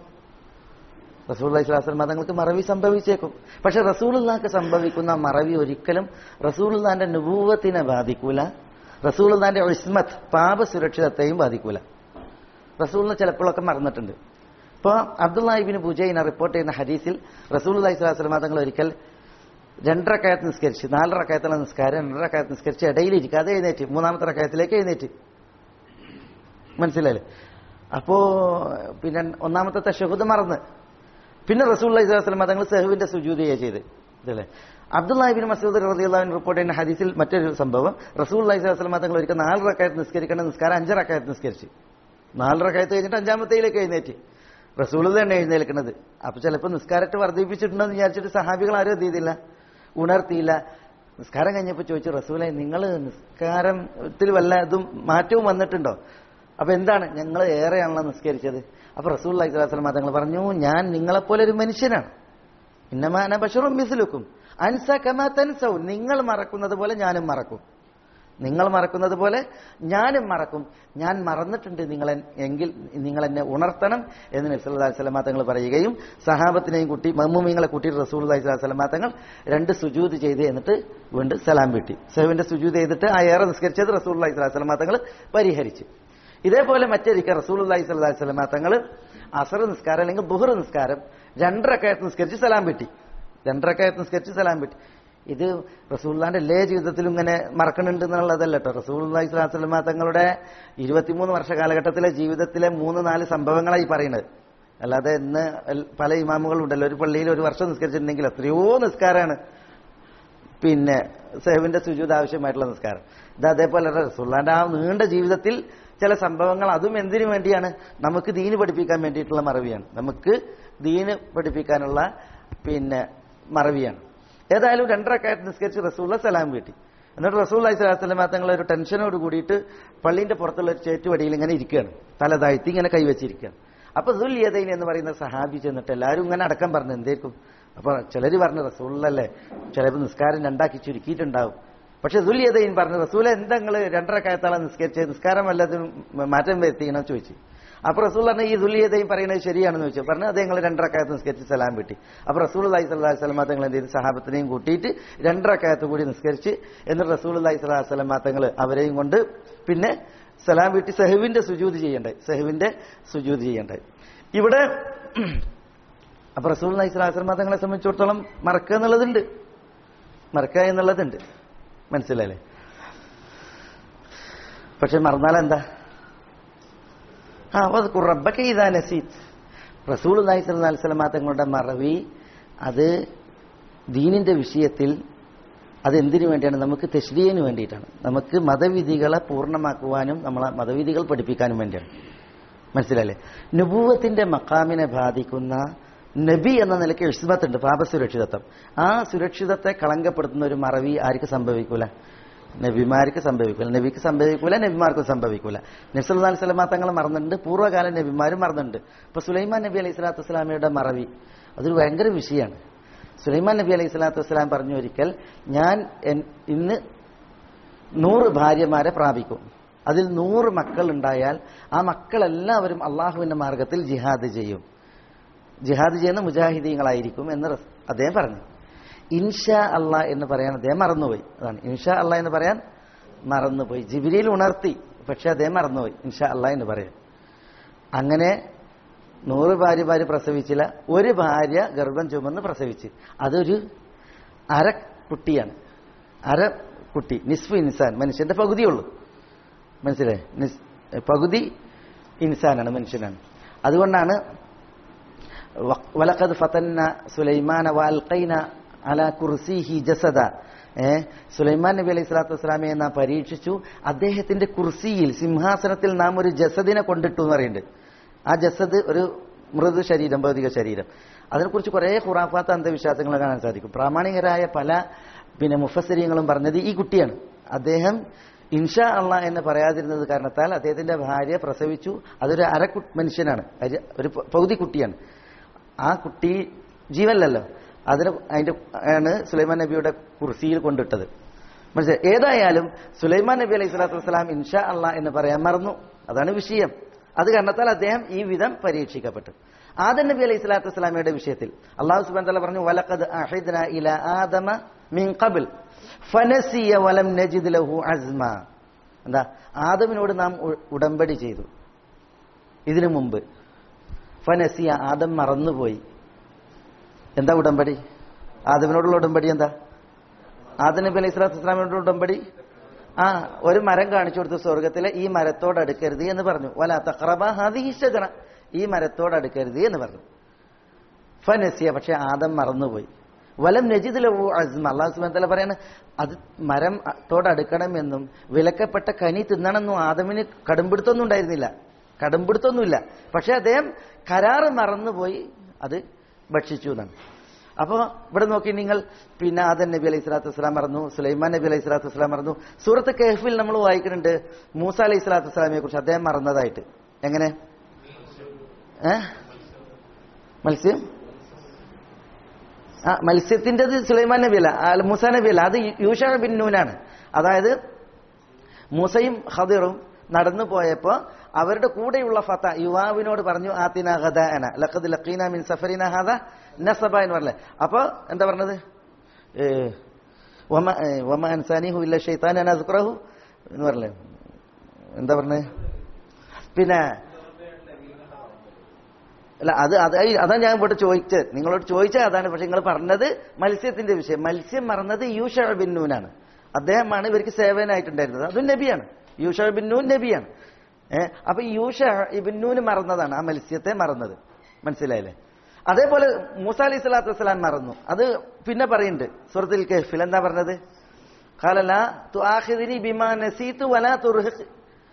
Speaker 2: റസൂൽ അലൈഹി തങ്ങൾക്ക് മറവി സംഭവിച്ചേക്കും പക്ഷെ റസൂലുള്ളാക്ക് സംഭവിക്കുന്ന മറവി ഒരിക്കലും റസൂലുള്ളാന്റെ നുപൂവത്തിനെ ബാധിക്കൂല റസൂലുള്ളാന്റെ ഇസ്മത്ത് പാപസുരക്ഷിതത്തെയും ബാധിക്കൂല റസൂലിനെ ചിലപ്പോഴൊക്കെ മറന്നിട്ടുണ്ട് ഇപ്പോൾ അബ്ദുല്ലാഹിബിന് ബുജൈന റിപ്പോർട്ട് ചെയ്യുന്ന ഹദീസിൽ റസൂൽ അലൈഹി സ്വലാസ്ലമ തങ്ങൾ ഒരിക്കൽ രണ്ടരക്കയത്ത് നിസ്കരിച്ച് നാലരക്കയത്തുള്ള നിസ്കാരം രണ്ടരക്കയത്ത് നിസ്കരിച്ച് ഇടയിലിരിക്കാതെ എഴുന്നേറ്റ് മൂന്നാമത്തെ റക്കയത്തിലേക്ക് എഴുന്നേറ്റ് മനസ്സിലായില്ലേ അപ്പോ പിന്നെ ഒന്നാമത്തെ തഷഹുദ് മറന്ന് പിന്നെ റസൂൽ അലൈഹി സ്വലാസ്ലമ തങ്ങൾ സെഹുവിന്റെ സുജൂതിയെ ചെയ്ത് ഇതല്ലേ അബ്ദുല്ലാഹിബിൻ മസൂദ് റളിയല്ലാഹു റിപ്പോർട്ട് ചെയ്യുന്ന ഹദീസിൽ മറ്റൊരു സംഭവം റസൂൽ അലൈഹി സ്വലാസ്ലമ തങ്ങൾ ഒരിക്കൽ നാല് റക്കയത്ത് നിസ്കരിക്കേണ്ട നിസ്കാരം അഞ്ചരക്കയത്ത് നിസ്കരിച്ച് നാല് റക്കയത്ത് കഴിഞ്ഞിട്ട് അഞ്ചാമത്തേയിലേക്ക് എഴുന്നേറ്റ് റസൂൽ തന്നെ എഴുന്നേൽക്കുന്നത് അപ്പൊ ചിലപ്പോൾ നിസ്കാരത്തെ വർദ്ധിപ്പിച്ചിട്ടുണ്ടെന്ന് വിചാരിച്ചിട്ട് സഹാബികൾ ആരും എന്ത് ചെയ്തില്ല ഉണർത്തിയില്ല നിസ്കാരം കഴിഞ്ഞപ്പോൾ ചോദിച്ചു റസൂലെ നിങ്ങൾ നിസ്കാരത്തിൽ വല്ല ഇതും മാറ്റവും വന്നിട്ടുണ്ടോ അപ്പൊ എന്താണ് ഞങ്ങൾ ഏറെയാണല്ലോ നിസ്കരിച്ചത് അപ്പൊ റസൂൽ അലൈഹി സ്വലാസ്ലം തങ്ങൾ പറഞ്ഞു ഞാൻ നിങ്ങളെപ്പോലെ ഒരു മനുഷ്യനാണ് ഇന്നമാന ബഷറും മിസിലുക്കും അൻസ കമാ തൻസൗ നിങ്ങൾ മറക്കുന്നത് പോലെ ഞാനും മറക്കും നിങ്ങൾ മറക്കുന്നത് പോലെ ഞാനും മറക്കും ഞാൻ മറന്നിട്ടുണ്ട് നിങ്ങൾ എങ്കിൽ നിങ്ങൾ എന്നെ ഉണർത്തണം എന്ന് നബ്സല്ലാ സ്വലമാ തങ്ങൾ പറയുകയും സഹാബത്തിനെയും കൂട്ടി മമ്മൂമിങ്ങളെ കൂട്ടി റസൂൽ അലൈഹി സ്വലമാ തങ്ങൾ രണ്ട് സുജൂത് ചെയ്ത് എന്നിട്ട് വീണ്ടും സലാം വീട്ടി സെഹുവിന്റെ സുജൂത് ചെയ്തിട്ട് ആ ഏറെ നിസ്കരിച്ചത് റസൂൽ അലൈഹി സ്വലാമ തങ്ങൾ പരിഹരിച്ചു ഇതേപോലെ മറ്റൊരിക്കൽ റസൂൽ അലൈഹി സ്വലാഹി സ്വലമാ തങ്ങൾ അസർ നിസ്കാരം അല്ലെങ്കിൽ ബുഹർ നിസ്കാരം രണ്ടരക്കയത്ത് നിസ്കരിച്ച് സലാം വീട്ടി രണ്ടരക്കയത്ത് നിസ്കരിച്ച് സലാം വീട്ടി ഇത് റസൂള്ളാന്റെ എല്ലാ ജീവിതത്തിലും ഇങ്ങനെ മറക്കണുണ്ട് എന്നുള്ളതല്ല കേട്ടോ റസൂൽ ഇസ്ലാസ്ലമ തങ്ങളുടെ ഇരുപത്തിമൂന്ന് വർഷ കാലഘട്ടത്തിലെ ജീവിതത്തിലെ മൂന്ന് നാല് സംഭവങ്ങളായി പറയുന്നത് അല്ലാതെ ഇന്ന് പല ഇമാമുകളും ഉണ്ടല്ലോ ഒരു പള്ളിയിൽ ഒരു വർഷം നിസ്കരിച്ചിട്ടുണ്ടെങ്കിൽ എത്രയോ നിസ്കാരമാണ് പിന്നെ സെഹബിന്റെ സുജൂത് ആവശ്യമായിട്ടുള്ള നിസ്കാരം ഇത് അതേപോലെ റസൂള്ളാന്റെ ആ നീണ്ട ജീവിതത്തിൽ ചില സംഭവങ്ങൾ അതും എന്തിനു വേണ്ടിയാണ് നമുക്ക് ദീന് പഠിപ്പിക്കാൻ വേണ്ടിയിട്ടുള്ള മറവിയാണ് നമുക്ക് ദീന് പഠിപ്പിക്കാനുള്ള പിന്നെ മറവിയാണ് ഏതായാലും രണ്ടരക്കായിട്ട് നിസ്കരിച്ച് റസൂള്ള സലാം വീട്ടി എന്നിട്ട് റസൂൽ അലൈഹി സ്വലാസ്ലമ തങ്ങൾ ഒരു ടെൻഷനോട് കൂടിയിട്ട് പള്ളീന്റെ പുറത്തുള്ള ഒരു ചേറ്റുവടിയിൽ ഇങ്ങനെ ഇരിക്കുകയാണ് തല താഴ്ത്തി ഇങ്ങനെ കൈവച്ചിരിക്കുകയാണ് അപ്പൊ ദുല്യതൈൻ എന്ന് പറയുന്ന സഹാബി ചെന്നിട്ട് എല്ലാവരും ഇങ്ങനെ അടക്കം പറഞ്ഞു എന്തേക്കും അപ്പൊ ചിലര് പറഞ്ഞു റസൂലല്ലേ ചിലപ്പോൾ നിസ്കാരം രണ്ടാക്കി ചുരുക്കിയിട്ടുണ്ടാവും പക്ഷെ ദുല്യതൈൻ പറഞ്ഞു റസൂല എന്താ നിങ്ങൾ രണ്ടരക്കായത്താളെ നിസ്കരിച്ചത് നിസ്കാരം വല്ലതും മാറ്റം വരുത്തിയെന്ന് ചോദിച്ചു അപ്പൊ റസൂൽ പറഞ്ഞ ഈ ദുല്യതയും പറയുന്നത് ശരിയാണെന്ന് ചോദിച്ചു പറഞ്ഞു അത് ഞങ്ങൾ രണ്ടരക്കായത്ത് നിസ്കരിച്ച് സലാം വിട്ടി അപ്പൊ റസൂൽ അലൈഹി സ്വലാഹി സ്വലമാ തങ്ങൾ എന്ത് ചെയ്ത് സഹാബത്തിനെയും കൂട്ടിയിട്ട് രണ്ടരക്കായത്ത് കൂടി നിസ്കരിച്ച് എന്നിട്ട് റസൂൽ അലൈഹി സ്വലാഹി സ്വലമാ തങ്ങൾ അവരെയും കൊണ്ട് പിന്നെ സലാം വീട്ടി സെഹുവിന്റെ സുജൂത് ചെയ്യണ്ടേ സെഹുവിന്റെ സുജൂത് ചെയ്യണ്ടേ ഇവിടെ അപ്പൊ റസൂൽ അലൈഹി സ്വലാഹി സ്വലമാ തങ്ങളെ സംബന്ധിച്ചിടത്തോളം മറക്കുക എന്നുള്ളതുണ്ട് മറക്കുക എന്നുള്ളതുണ്ട് മനസ്സിലായില്ലേ പക്ഷെ മറന്നാൽ എന്താ ആ അത് റബ്ബക്കെ ഇതാ നസീത്ത് റസൂൽ നായി സ്വലാ തങ്ങളുടെ മറവി അത് ദീനിന്റെ വിഷയത്തിൽ അത് എന്തിനു വേണ്ടിയാണ് നമുക്ക് തെശ്രീയന് വേണ്ടിയിട്ടാണ് നമുക്ക് മതവിധികളെ പൂർണ്ണമാക്കുവാനും നമ്മളെ മതവിധികൾ പഠിപ്പിക്കാനും വേണ്ടിയാണ് മനസ്സിലല്ലേ നുപൂവത്തിന്റെ മക്കാമിനെ ബാധിക്കുന്ന നബി എന്ന നിലയ്ക്ക് ഇസ്മത്തുണ്ട് പാപസുരക്ഷിതത്വം ആ സുരക്ഷിതത്തെ കളങ്കപ്പെടുത്തുന്ന ഒരു മറവി ആർക്ക് സംഭവിക്കൂല നബിമാർക്ക് സംഭവിക്കൂല നബിക്ക് സംഭവിക്കൂല നബിമാർക്കും സംഭവിക്കൂല നബ്സുല്ലാ അലൈഹി സ്വലമാ തങ്ങൾ മറന്നിട്ടുണ്ട് പൂർവ്വകാല നബിമാരും മറന്നിട്ടുണ്ട് ഇപ്പൊ സുലൈമാൻ നബി അലൈഹി സ്വലാത്തു വസ്സലാമയുടെ മറവി അതൊരു ഭയങ്കര വിഷയമാണ് സുലൈമാൻ നബി അലൈഹി സ്വലാത്തു വസ്സലാം പറഞ്ഞു ഒരിക്കൽ ഞാൻ എൻ- ഇന്ന് നൂറ് ഭാര്യമാരെ പ്രാപിക്കും അതിൽ നൂറ് മക്കൾ ഉണ്ടായാൽ ആ മക്കളെല്ലാവരും അള്ളാഹുവിന്റെ മാർഗത്തിൽ ജിഹാദ് ചെയ്യും ജിഹാദ് ചെയ്യുന്ന മുജാഹിദീങ്ങളായിരിക്കും എന്ന് റസ്- അദ്ദേഹം പറഞ്ഞു ഇൻഷാ അള്ളാ എന്ന് പറയാൻ അദ്ദേഹം മറന്നുപോയി അതാണ് ഇൻഷാ അള്ളാ എന്ന് പറയാൻ മറന്നുപോയി ജിബിരിയിൽ ഉണർത്തി പക്ഷെ അദ്ദേഹം മറന്നുപോയി ഇൻഷാ അള്ളാ എന്ന് പറയാൻ അങ്ങനെ നൂറ് ഭാര്യമാര് പ്രസവിച്ചില്ല ഒരു ഭാര്യ ഗർഭം ചുമന്ന് പ്രസവിച്ച് അതൊരു അര കുട്ടിയാണ് അര കുട്ടി നിസ്ഫു ഇൻസാൻ മനുഷ്യന്റെ പകുതിയുള്ളൂ മനസ്സിലായി നിസ് പകുതി ഇൻസാനാണ് മനുഷ്യനാണ് അതുകൊണ്ടാണ് വ- വലഖദ് ഫതന്ന സുലൈമാന വാൽഖൈന അല കുർസിഹി ജസദ ഏ സുലൈമാൻ നബി അലൈഹി സ്വലാത്തു വസ്സലാമയെ നാം പരീക്ഷിച്ചു അദ്ദേഹത്തിന്റെ കുർസിയിൽ സിംഹാസനത്തിൽ നാം ഒരു ജസദിനെ കൊണ്ടിട്ടു എന്ന് പറയുന്നുണ്ട് ആ ജസദ് ഒരു മൃദു ശരീരം ഭൗതിക ശരീരം അതിനെക്കുറിച്ച് കുറേ ഖുറാഫാത്ത അന്ധവിശ്വാസങ്ങൾ കാണാൻ സാധിക്കും പ്രാമാണികരായ പല പിന്നെ മുഫസരീങ്ങളും പറഞ്ഞത് ഈ കുട്ടിയാണ് അദ്ദേഹം ഇൻഷാ അള്ളാ എന്ന് പറയാതിരുന്നത് കാരണത്താൽ അദ്ദേഹത്തിന്റെ ഭാര്യ പ്രസവിച്ചു അതൊരു അര കു- മനുഷ്യനാണ് ഒരു- ഒരു പ- പകുതി കുട്ടിയാണ് ആ കുട്ടി ജീവനല്ലല്ലോ അതിന് അതിന്റെ ആണ് സുലൈമാൻ നബിയുടെ കുർസിയിൽ കൊണ്ടിട്ടത് മനസ്സിലായി ഏതായാലും സുലൈമാൻ നബി അലൈഹി സ്വലാത്തു വസ്സലാം ഇൻഷാ അള്ളാ എന്ന് പറയാൻ മറന്നു അതാണ് വിഷയം അത് കാരണത്താൽ അദ്ദേഹം ഈ വിധം പരീക്ഷിക്കപ്പെട്ടു ആദം നബി അലൈഹി സ്വലാത്തു വസ്സലാമയുടെ വിഷയത്തിൽ അള്ളാഹു സുബാൻ തല പറഞ്ഞു വലഖദ് അഹിദ്ന ഇല ആദമ മിൻ ഖബൽ ഫനസിയ വലം നജിദ് ലഹു അസ്മ എന്താ ആദമിനോട് നാം ഉ- ഉടമ്പടി ചെയ്തു ഇതിനു മുമ്പ് ഫനസിയ ആദം മറന്നുപോയി എന്താ ഉടമ്പടി ആദമിനോടുള്ള ഉടമ്പടി എന്താ ആദം നബി അലൈഹി സ്വലാത്തു വസ്സലാമിനോടുള്ള ഉടമ്പടി ആ ഒരു മരം കാണിച്ചു കൊടുത്തു സ്വർഗത്തിലെ ഈ മരത്തോട് അടുക്കരുത് എന്ന് പറഞ്ഞു വല തഖറബ ഹാദിഹി ഷജറ ഈ മരത്തോട് അടുക്കരുത് എന്ന് പറഞ്ഞു ഫനസിയ പക്ഷെ ആദം മറന്നുപോയി വലം നജിദ് ലഹു അസ്മ അള്ളാഹു സുബ്ഹാനഹു വതആല പറയാണ് അത് മരം തോട് അടുക്കണമെന്നും വിലക്കപ്പെട്ട കനി തിന്നണമെന്നും ആദമിന് കടുംപിടുത്തൊന്നും ഉണ്ടായിരുന്നില്ല കടുംപിടുത്തൊന്നുമില്ല പക്ഷെ അദ്ദേഹം കരാറ് മറന്നുപോയി അത് ഭക്ഷിച്ചു എന്നാണ് അപ്പൊ ഇവിടെ നോക്കി നിങ്ങൾ പിന്നെ ആദൻ നബി അലൈഹി സ്വലാത്തു വസ്സലാം മറന്നു സുലൈമാൻ നബി അലൈഹി സ്വലാത്തു വസ്സലാം മറന്നു സൂറത്ത് കെഹഫിൽ നമ്മൾ വായിക്കുന്നുണ്ട് മൂസ അലൈഹി സ്വലാത്തു വസ്സലാമിനെ കുറിച്ച് അദ്ദേഹം മറന്നതായിട്ട് എങ്ങനെ ഏ മത്സ്യം ആ മത്സ്യത്തിൻ്റെത് സുലൈമാൻ നബി അല്ല അല്ല, മൂസ നബി അല്ല അത് യൂഷ ബിൻ നൂനാണ് അതായത് മൂസയും ഖദിറും നടന്നു പോയപ്പോ അവരുടെ കൂടെയുള്ള ഫത്ത യുവാവിനോട് പറഞ്ഞു ആത്തിന ഗദാന ലഖദ് ലഖീന മിൻ സഫരിന ഹദ നസബ എന്ന് പറഞ്ഞേ അപ്പൊ എന്താ പറഞ്ഞത് ഏ, വമ ഏ, വമ അൻസാനിഹു ഇല്ല ഷൈത്താൻ അന അസ്ഖറഹു എന്ന് പറഞ്ഞേ എന്താ പറഞ്ഞേ പിന്നെ അല്ല അത് അത് അതാണ് ഞാൻ ഇവിടെ ചോദിച്ചത് നിങ്ങളോട് ചോദിച്ചത് അതാണ് പക്ഷെ നിങ്ങൾ പറഞ്ഞത് മത്സ്യത്തിന്റെ വിഷയം മത്സ്യം മറന്നത് യൂഷ ബിൻ നൂനാണ് അദ്ദേഹമാണ് ഇവർക്ക് സേവനായിട്ടുണ്ടായിരുന്നത് അതും നബിയാണ് യൂഷ ബിൻ നൂൻ നബിയാണ് ഏഹ് അപ്പൊ ഈ യൂഷ ഇബിൻ നൂന് മറന്നതാണ് ആ മത്സ്യത്തെ മറന്നത് മനസ്സിലായില്ലേ അതേപോലെ മൂസ അലൈഹി സ്വലാത്തു വസ്സലാം മറന്നു അത് പിന്നെ പറയുന്നുണ്ട് സുഹൃത്തിൽ കെഫിൽ എന്താ പറഞ്ഞത് ഖാലല തുആഖിദിനി ബിമാ നസീതു വലാ തുർഹിഖ്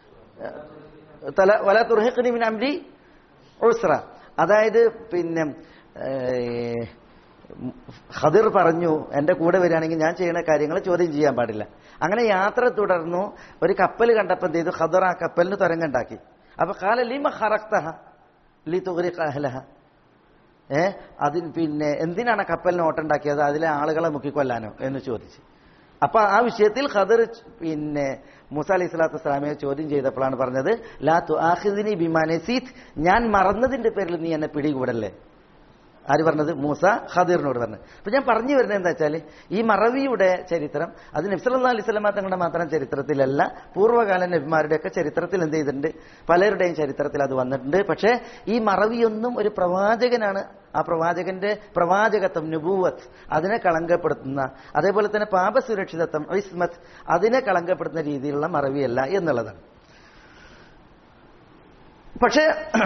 Speaker 2: തല വലാ തുർഹിഖ്നി മിൻ അംരി ഉസ്ര അതായത് പിന്നെ ഏഹ്, ഖദിർ പറഞ്ഞു എന്റെ കൂടെ വരികയാണെങ്കിൽ ഞാൻ ചെയ്യുന്ന കാര്യങ്ങൾ ചോദ്യം ചെയ്യാൻ പാടില്ല അങ്ങനെ യാത്ര തുടർന്നു ഒരു കപ്പൽ കണ്ടപ്പോൾ എന്ത് ചെയ്തു ഖദർ ആ കപ്പലിന് തുരങ്കുണ്ടാക്കി അപ്പൊ കാല ലിമ ഹറക്തഹ ലി തുഗ്രിഖ അഹ്ലഹ ഏ അതിന് പിന്നെ എന്തിനാണ് ആ കപ്പലിന് ഓട്ടുണ്ടാക്കിയത് അതിലെ ആളുകളെ മുക്കിക്കൊല്ലാനോ എന്ന് ചോദിച്ചു അപ്പൊ ആ വിഷയത്തിൽ ഖദർ പിന്നെ മൂസ അലൈഹി സ്വലാത്തു വസ്സലാമയെ ചോദ്യം ചെയ്തപ്പോഴാണ് പറഞ്ഞത് ലാ തുആഖിദിനി ബിമാ നസീത് ഞാൻ മറന്നതിന്റെ പേരിൽ നീ എന്നെ പിടികൂടല്ലേ ആര് പറഞ്ഞത് മൂസ ഖദീറിനോട് പറഞ്ഞത് അപ്പൊ ഞാൻ പറഞ്ഞു വരുന്നത് എന്താ വെച്ചാൽ ഈ മറവിയുടെ ചരിത്രം അത് നബ്സല്ലാ അലൈഹി സ്വലമാ തങ്ങളുടെ മാത്രം ചരിത്രത്തിലല്ല പൂർവ്വകാല നബിമാരുടെയൊക്കെ ചരിത്രത്തിൽ എന്ത് ചെയ്തിട്ടുണ്ട് പലരുടെയും ചരിത്രത്തിൽ അത് വന്നിട്ടുണ്ട് പക്ഷേ ഈ മറവിയൊന്നും ഒരു പ്രവാചകനാണ് ആ പ്രവാചകന്റെ പ്രവാചകത്വം നുബൂവത്ത് അതിനെ കളങ്കപ്പെടുത്തുന്ന അതേപോലെ തന്നെ പാപസുരക്ഷിതത്വം ഇസ്മത്ത് അതിനെ കളങ്കപ്പെടുത്തുന്ന രീതിയിലുള്ള മറവിയല്ല എന്നുള്ളതാണ് പക്ഷേ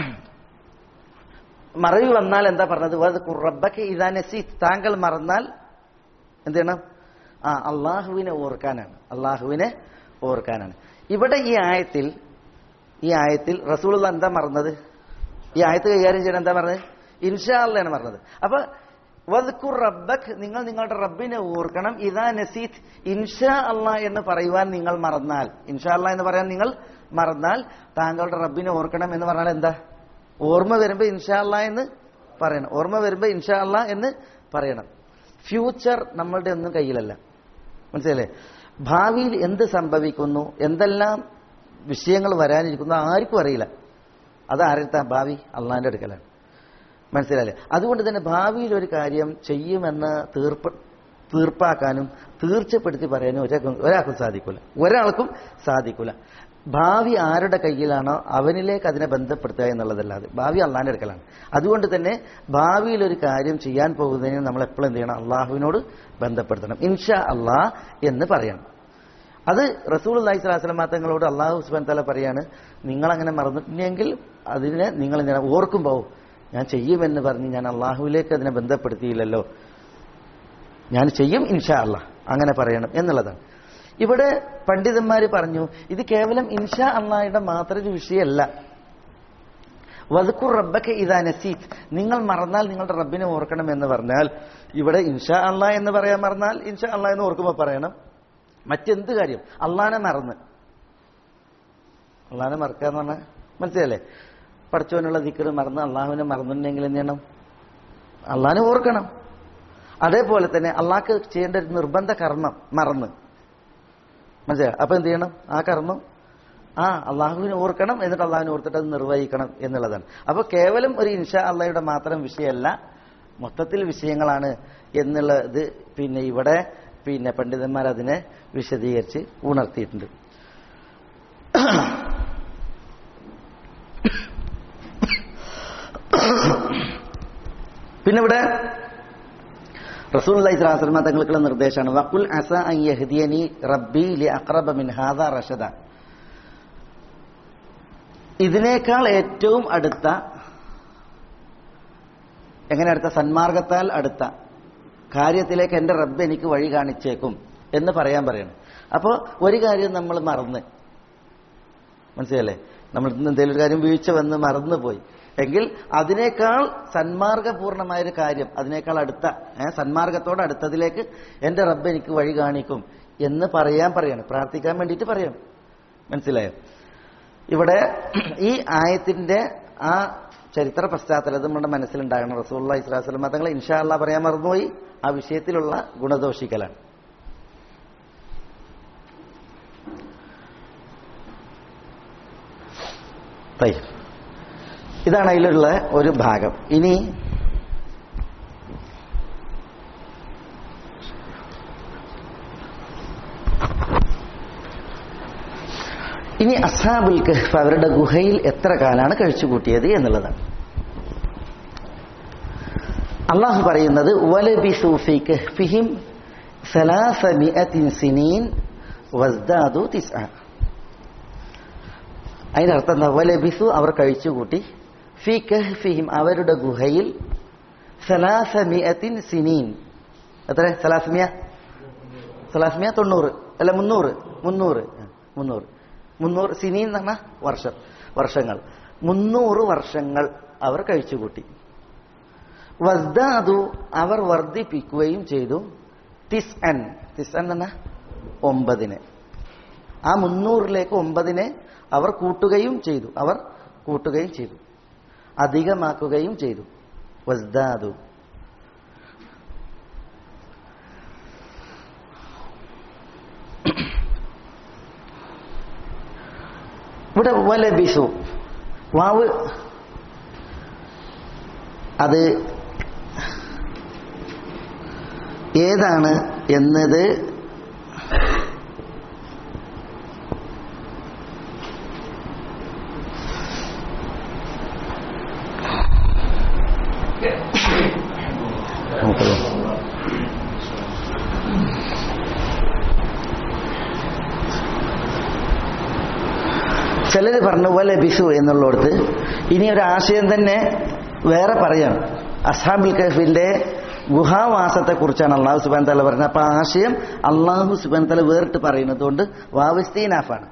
Speaker 2: മറവി വന്നാൽ എന്താ പറഞ്ഞത് വത് റബ്ബക്ക് ഇതാ നസീത്ത് താങ്കൾ മറന്നാൽ എന്ത് ചെയ്യണം ആ അള്ളാഹുവിനെ ഓർക്കാനാണ് അള്ളാഹുവിനെ ഓർക്കാനാണ് ഇവിടെ ഈ ആയത്തിൽ ഈ ആയത്തിൽ റസൂൾ എന്താ മറന്നത് ഈ ആയത്ത് കൈകാര്യം ചെയ്യാൻ എന്താ പറഞ്ഞത് ഇൻഷാ അള്ളയാണ് പറഞ്ഞത് അപ്പൊ വദ്കുർ റബ്ബക് നിങ്ങൾ നിങ്ങളുടെ റബ്ബിനെ ഓർക്കണം ഇതാ നസീത്ത് ഇൻഷാ അള്ളാ എന്ന് പറയുവാൻ നിങ്ങൾ മറന്നാൽ ഇൻഷാ അള്ളാ എന്ന് പറയാൻ നിങ്ങൾ മറന്നാൽ താങ്കളുടെ റബ്ബിനെ ഓർക്കണം എന്ന് പറഞ്ഞാൽ എന്താ ഓർമ്മ വരുമ്പോ ഇൻഷാ അള്ളാ എന്ന് പറയണം ഓർമ്മ വരുമ്പോ ഇൻഷാ അള്ളാ എന്ന് പറയണം ഫ്യൂച്ചർ നമ്മളുടെ ഒന്നും കയ്യിലല്ല മനസ്സിലല്ലേ ഭാവിയിൽ എന്ത് സംഭവിക്കുന്നു എന്തെല്ലാം വിഷയങ്ങൾ വരാനിരിക്കുന്നു ആർക്കും അറിയില്ല അത് ആരുടെ ഭാവി അള്ളാന്റെ അടുക്കലാണ് മനസ്സിലായില്ലേ അതുകൊണ്ട് തന്നെ ഭാവിയിൽ ഒരു കാര്യം ചെയ്യുമെന്ന് തീർപ്പ് തീർപ്പാക്കാനും തീർച്ചപ്പെടുത്തി പറയാനും ഒരാൾക്കും ഒരാൾക്കും സാധിക്കില്ല ഒരാൾക്കും സാധിക്കില്ല ഭാവി ആരുടെ കയ്യിലാണോ അവനിലേക്ക് അതിനെ ബന്ധപ്പെടുത്തുക എന്നുള്ളതല്ലാതെ ഭാവി അള്ളാന്റെ അടുക്കലാണ് അതുകൊണ്ട് തന്നെ ഭാവിയിൽ ഒരു കാര്യം ചെയ്യാൻ പോകുന്നതിന് നമ്മൾ എപ്പോഴും എന്ത് ചെയ്യണം അള്ളാഹുവിനോട് ബന്ധപ്പെടുത്തണം ഇൻഷാ അള്ളാ എന്ന് പറയണം അത് റസൂൽ അള്ളഹി സ്വലാസ്ലം തങ്ങളോട് അള്ളാഹു സുബാൻ തല പറയാണ് നിങ്ങൾ അങ്ങനെ മറന്നിട്ടുണ്ടെങ്കിൽ അതിനെ നിങ്ങൾ ഇങ്ങനെ ഓർക്കുമ്പോൾ ഞാൻ ചെയ്യുമെന്ന് പറഞ്ഞ് ഞാൻ അള്ളാഹുവിലേക്ക് അതിനെ ബന്ധപ്പെടുത്തിയില്ലല്ലോ ഞാൻ ചെയ്യും ഇൻഷാ അള്ളാ അങ്ങനെ പറയണം എന്നുള്ളതാണ് ഇവിടെ പണ്ഡിതന്മാർ പറഞ്ഞു ഇത് കേവലം ഇൻഷാ അള്ളാഹയുടെ മാത്രം ഒരു വിഷയമല്ല വതുക്കുർ റബ്ബക്ക് ഇതാ നസീത്ത് നിങ്ങൾ മറന്നാൽ നിങ്ങളുടെ റബ്ബിനെ ഓർക്കണം എന്ന് പറഞ്ഞാൽ ഇവിടെ ഇൻഷാ അള്ളാ എന്ന് പറയാൻ മറന്നാൽ ഇൻഷാ അള്ളാ എന്ന് ഓർക്കുമ്പോൾ പറയണം മറ്റെന്ത് കാര്യം അള്ളാനെ മറന്ന് അള്ളാനെ മറക്കുക എന്ന് പറഞ്ഞാൽ മനസ്സിലല്ലേ പഠിച്ചവനുള്ള ദിക്കറ് മറന്ന് അള്ളാഹുവിനെ മറന്നിട്ടുണ്ടെങ്കിൽ എന്ത് ചെയ്യണം അള്ളാഹിനെ ഓർക്കണം അതേപോലെ തന്നെ അള്ളാഹ്ക്ക് ചെയ്യേണ്ട ഒരു നിർബന്ധ കർമ്മം മറന്ന് മനസ്സിലായി അപ്പൊ എന്ത് ചെയ്യണം ആ കർമ്മം ആ അള്ളാഹുവിനെ ഓർക്കണം എന്നിട്ട് അള്ളാഹുവിനെ ഓർത്തിട്ട് അത് നിർവഹിക്കണം എന്നുള്ളതാണ് അപ്പൊ കേവലം ഒരു ഇൻഷാ അള്ളാഹയുടെ മാത്രം വിഷയമല്ല മൊത്തത്തിൽ വിഷയങ്ങളാണ് എന്നുള്ളത് പിന്നെ ഇവിടെ പിന്നെ പണ്ഡിതന്മാർ അതിനെ വിശദീകരിച്ച് ഉണർത്തിയിട്ടുണ്ട് പിന്നെ ഇവിടെ റസൂൽ ഇസ്ലാസ്ലമ തങ്ങൾക്കുള്ള നിർദ്ദേശമാണ് വക്കുൽ അസ അൻ യഹ്ദിയനി റബ്ബി ലി അഖറബ മിൻ ഹാദ റഷദ ഇതിനേക്കാൾ ഏറ്റവും അടുത്ത എങ്ങനെ അടുത്ത സന്മാർഗത്താൽ അടുത്ത കാര്യത്തിലേക്ക് എന്റെ റബ്ബ് എനിക്ക് വഴി കാണിച്ചേക്കും എന്ന് പറയാൻ പറയണം അപ്പോൾ ഒരു കാര്യം നമ്മൾ മറന്ന് മനസ്സിലല്ലേ നമ്മൾ ഇന്ന് എന്തെങ്കിലും ഒരു കാര്യം വീഴ്ച വന്ന് മറന്നുപോയി എങ്കിൽ അതിനേക്കാൾ സന്മാർഗപൂർണമായൊരു കാര്യം അതിനേക്കാൾ അടുത്ത ഏ, സന്മാർഗത്തോട് അടുത്തതിലേക്ക് എന്റെ റബ്ബ് എനിക്ക് വഴി കാണിക്കും എന്ന് പറയാൻ പറയണം പ്രാർത്ഥിക്കാൻ വേണ്ടിയിട്ട് പറയണം മനസ്സിലായോ ഇവിടെ ഈ ആയത്തിന്റെ ആ ചരിത്ര പശ്ചാത്തലം നമ്മുടെ മനസ്സിലുണ്ടാകണം റസൂള്ള ഇസ്ലാസ്ലം തങ്ങൾ ഇൻഷാ അള്ളാ പറയാൻ മറന്നുപോയി ആ വിഷയത്തിലുള്ള ഗുണദോഷിക്കലാണ് തൈ ഇതാണ് അതിലുള്ള ഒരു ഭാഗം ഇനി ഇനി അസാബുൽ കഹ്ഫ് അവരുടെ ഗുഹയിൽ എത്ര കാലാണ് കഴിച്ചുകൂട്ടിയത് എന്നുള്ളതാണ് അള്ളാഹു പറയുന്നത് വലബിസു ഫി കഹ്ഫിഹിം സലാസമിഅത്തിൻ സിനീൻ വസ്ദാദു തിസ്അ അതിന്റെ അർത്ഥം എന്താ വലബിസു അവർ കഴിച്ചുകൂട്ടി ഫി കഹ്ഫിഹിം അവരുടെ ഗുഹയിൽ സലാസമിഅത്തിൻ സിനീൻ എത്ര സലാസമിയ സലാസമിയ തൊണ്ണൂറ് അല്ല മുന്നൂറ് മുന്നൂറ് ആ, മുന്നൂറ് മുന്നൂറ് സിനീൻ എന്ന് പറഞ്ഞാൽ വർഷം വർഷങ്ങൾ മുന്നൂറ് വർഷങ്ങൾ അവർ കഴിച്ചുകൂട്ടി വസ്ദാദു അവർ വർദ്ധിപ്പിക്കുകയും ചെയ്തു തിസ് അൻ തിസ് അൻ എന്ന ഒമ്പതിനെ ആ മുന്നൂറിലേക്ക് ഒമ്പതിനെ അവർ കൂട്ടുകയും ചെയ്തു അവർ കൂട്ടുകയും ചെയ്തു അധികമാക്കുകയും ചെയ്തു വസ്ദാദു ഇവിടെ വലബിസു വാവ് അത് ഏതാണ് എന്നത് നമുക്കത് ചിലർ പറഞ്ഞു വല ബിസു എന്നുള്ളിടത്ത് ഇനി ഒരു ആശയം തന്നെ വേറെ പറയാണ് അസ്ഹാബുൽ കഹഫിന്റെ ഗുഹാവാസത്തെ കുറിച്ചാണ് അള്ളാഹു സുബാൻ തല പറയുന്നത് അപ്പൊ ആ ആശയം അള്ളാഹു സുബാൻ തല വേറിട്ട് പറയുന്നത് കൊണ്ട് വാവിസ്തീനാഫാണ്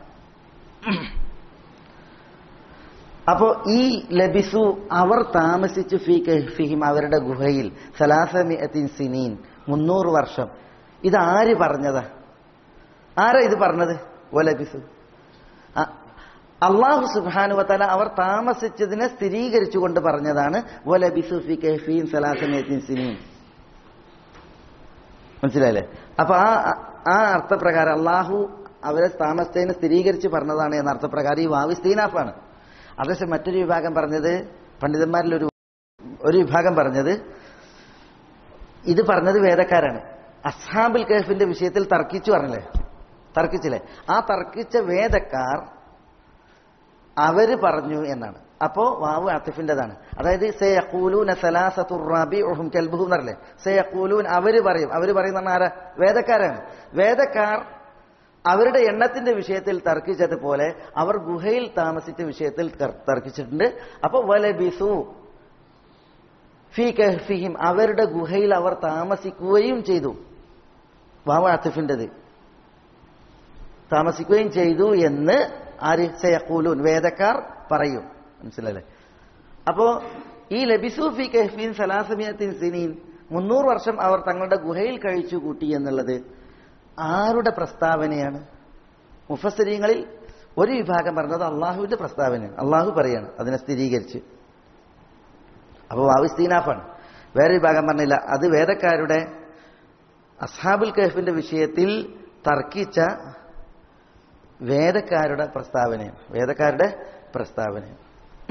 Speaker 2: അപ്പോ ഈ ലബിസു അവർ താമസിച്ചു ഫി കഹ്ഫിഹിം അവരുടെ ഗുഹയിൽ സലാസമിയത്തിൻ സിനീൻ മുന്നൂറ് വർഷം ഇത് ആര് പറഞ്ഞതാ ആരാ ഇത് പറഞ്ഞത് ഓ ലബിസു അ- അള്ളാഹു സുബാനുവത്തല അവർ താമസിച്ചതിനെ സ്ഥിരീകരിച്ചുകൊണ്ട് പറഞ്ഞതാണ് "വ ലബിസു ഫി കഹ്ഫിഹിം സലാസമിയത്തിൻ സിനീൻ മനസ്സിലായില്ലേ അപ്പൊ ആ ആ അർത്ഥപ്രകാരം അള്ളാഹു അവരെ താമസത്തേനെ സ്ഥിരീകരിച്ച് പറഞ്ഞതാണ് എന്ന അർത്ഥപ്രകാരം ഈ വാവി സ്തീനാഫാണ് അതേസമയം മറ്റൊരു വിഭാഗം പറഞ്ഞത് പണ്ഡിതന്മാരിൽ ഒരു ഒരു വിഭാഗം പറഞ്ഞത് ഇത് പറഞ്ഞത് വേദക്കാരാണ് അസ്ഹാബുൽ കഹഫിന്റെ വിഷയത്തിൽ തർക്കിച്ചു പറഞ്ഞില്ലേ തർക്കിച്ചില്ലേ ആ തർക്കിച്ച വേദക്കാർ അവര് പറഞ്ഞു എന്നാണ് അപ്പോ വാവ് ആത്തിഫിന്റേതാണ് അതായത് സയഖൂലൂന സലാസത്തുർ റാബിഉഹും കൽബുഹും എന്നറില്ലേ സയഖൂലൂൻ അവര് പറയും അവര് പറയുന്ന ആരാ വേദക്കാരാണ് വേദക്കാർ അവരുടെ എണ്ണത്തിന്റെ വിഷയത്തിൽ തർക്കിച്ചതുപോലെ അവർ ഗുഹയിൽ താമസിച്ച വിഷയത്തിൽ തർ- തർക്കിച്ചിട്ടുണ്ട് അപ്പൊ വലബിസു ഫി കഹ്ഫിഹിം അവരുടെ ഗുഹയിൽ അവർ താമസിക്കുകയും ചെയ്തു വാവ ആത്തിഫിന്റേത് താമസിക്കുകയും ചെയ്തു എന്ന് ആര് സയഖൂലൂൻ വേദക്കാർ പറയും മനസ്സിലല്ലേ അപ്പോ ഈ ലബിസു ഫി കഹ്ഫീൻ സലാസമിയത്തിൻ സിനീൻ മുന്നൂറ് വർഷം അവർ തങ്ങളുടെ ഗുഹയിൽ കഴിച്ചു കൂട്ടി എന്നുള്ളത് ആരുടെ പ്രസ്താവനയാണ് മുഫസരീങ്ങളിൽ ഒരു വിഭാഗം പറഞ്ഞത് അള്ളാഹുവിന്റെ പ്രസ്താവനയാണ് അള്ളാഹു പറയാണ് അതിനെ സ്ഥിരീകരിച്ച് അപ്പൊ വാവിസ്തീനാഫാണ് വേറെ വിഭാഗം പറഞ്ഞില്ല അത് വേദക്കാരുടെ അസ്ഹാബുൽ കഹഫിന്റെ വിഷയത്തിൽ തർക്കിച്ച വേദക്കാരുടെ പ്രസ്താവനയാണ് വേദക്കാരുടെ പ്രസ്താവനയാണ്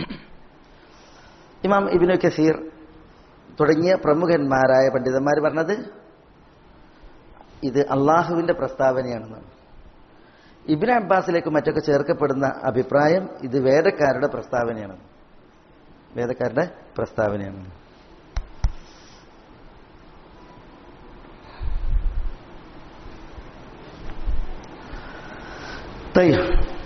Speaker 2: ഇമാം ഇബിനു കസീർ തുടങ്ങിയ പ്രമുഖന്മാരായ പണ്ഡിതന്മാർ പറഞ്ഞത് ഇത് അള്ളാഹുവിന്റെ പ്രസ്താവനയാണെന്നാണ് ഇബിൻ അബ്ബാസിലേക്ക് മറ്റൊക്കെ ചേർക്കപ്പെടുന്ന അഭിപ്രായം ഇത് വേദക്കാരുടെ പ്രസ്താവനയാണ് വേദക്കാരുടെ പ്രസ്താവനയാണ് طيب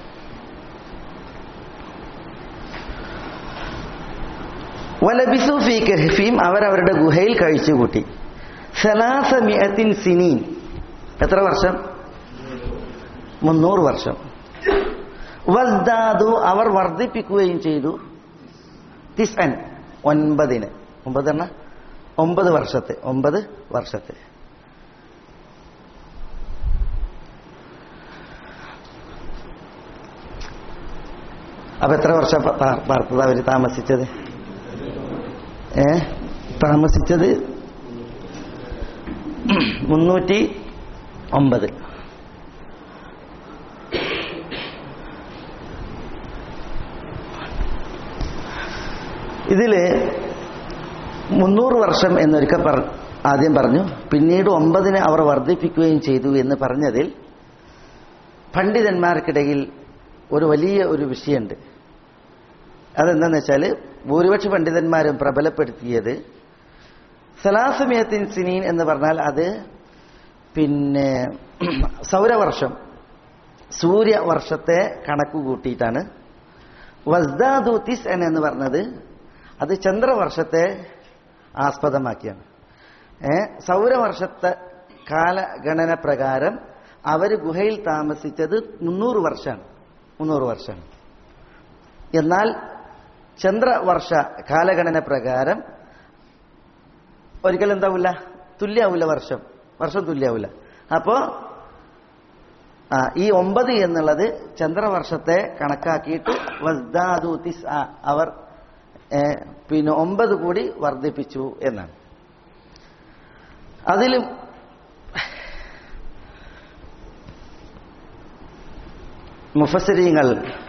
Speaker 2: വലബിസു ഫീ കഹ്ഫീം അവരവരുടെ ഗുഹയിൽ കഴിച്ചുകൂട്ടി സലാസമിയത്തിൻ സിനീൻ എത്ര വർഷം മുന്നൂറ് വർഷം വസ്ദാദു അവർ വർദ്ധിപ്പിക്കുകയും ചെയ്തു തിസ്അൻ ഒൻപതിന് ഒമ്പത് എണ്ണ ഒമ്പത് വർഷത്തെ ഒമ്പത് വർഷത്തെ അപ്പൊ എത്ര വർഷം പ- പാ- പാർത്തത് അവര് താമസിച്ചത് ഏ താമസിച്ചത് മുന്നൂറ്റി ഒമ്പത് ഇതില് മുന്നൂറ് വർഷം എന്നൊരിക്കൽ പറ ആദ്യം പറഞ്ഞു പിന്നീട് ഒമ്പതിനെ അവർ വർദ്ധിപ്പിക്കുകയും ചെയ്തു എന്ന് പറഞ്ഞതിൽ പണ്ഡിതന്മാർക്കിടയിൽ ഒരു വലിയ ഒരു വിഷയമുണ്ട് അതെന്താന്ന് വെച്ചാൽ ഭൂരിപക്ഷ പണ്ഡിതന്മാരും പ്രബലപ്പെടുത്തിയത് സലാസമിയത്തിൻ സിനീൻ എന്ന് പറഞ്ഞാൽ അത് പിന്നെ സൗരവർഷം സൂര്യവർഷത്തെ കണക്ക് കൂട്ടിയിട്ടാണ് വസ്ദാദു തിസ് എന്ന് പറഞ്ഞത് അത് ചന്ദ്രവർഷത്തെ ആസ്പദമാക്കിയാണ് ഏ സൗരവർഷത്തെ കാലഗണന പ്രകാരം അവർ ഗുഹയിൽ താമസിച്ചത് മുന്നൂറ് വർഷമാണ് മുന്നൂറ് വർഷമാണ് എന്നാൽ ചന്ദ്രവർഷ കാലഗണന പ്രകാരം ഒരിക്കലും എന്താവില്ല തുല്യാവില്ല വർഷം വർഷം തുല്യാവില്ല അപ്പോ ആ, ഈ ഒമ്പത് എന്നുള്ളത് ചന്ദ്രവർഷത്തെ കണക്കാക്കിയിട്ട് വസ്ദാദു തിസ് ആ, അവർ ഏ, പിന്നെ ഒമ്പത് കൂടി വർദ്ധിപ്പിച്ചു എന്നാണ് അതിലും മുഫസരീങ്ങൾ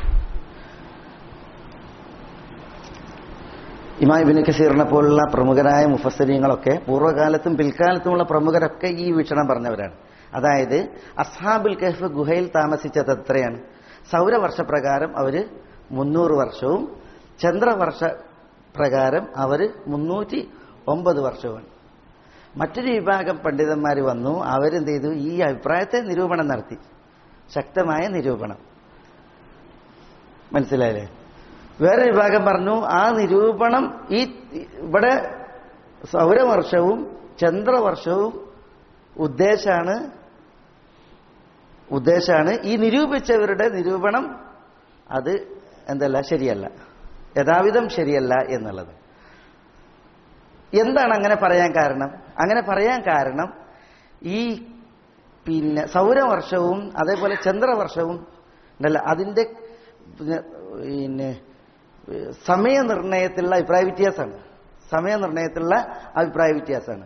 Speaker 2: ഇമാബിന് കസീറിനെ പോലുള്ള പ്രമുഖരായ മുഫസരീങ്ങളൊക്കെ പൂർവ്വകാലത്തും പിൽക്കാലത്തുമുള്ള പ്രമുഖരൊക്കെ ഈ വീക്ഷണം പറഞ്ഞവരാണ് അതായത് അസ്ഹാബുൽ കഹഫ് ഗുഹയിൽ താമസിച്ചത് എത്രയാണ് സൗരവർഷപ്രകാരം അവര് മുന്നൂറ് വർഷവും ചന്ദ്രവർഷ പ്രകാരം അവര് മുന്നൂറ്റി ഒമ്പത് വർഷവും മറ്റൊരു വിഭാഗം പണ്ഡിതന്മാർ വന്നു അവരെന്ത് ചെയ്തു ഈ അഭിപ്രായത്തെ നിരൂപണം നടത്തി ശക്തമായ നിരൂപണം മനസ്സിലായില്ലേ വേറെ വിഭാഗം പറഞ്ഞു ആ നിരൂപണം ഈ ഇവിടെ സൗരവർഷവും ചന്ദ്രവർഷവും ഉദ്ദേശാണ് ഉദ്ദേശാണ് ഈ നിരൂപിച്ചവരുടെ നിരൂപണം അത് എന്തല്ല ശരിയല്ല യഥാവിധം ശരിയല്ല എന്നുള്ളത് എന്താണ് അങ്ങനെ പറയാൻ കാരണം അങ്ങനെ പറയാൻ കാരണം ഈ പിന്നെ സൗരവർഷവും അതേപോലെ ചന്ദ്രവർഷവും ഉണ്ടല്ല അതിന്റെ പിന്നെ പിന്നെ സമയനിർണയത്തിലുള്ള അഭിപ്രായ വ്യത്യാസമാണ് സമയനിർണയത്തിലുള്ള അഭിപ്രായ വ്യത്യാസമാണ്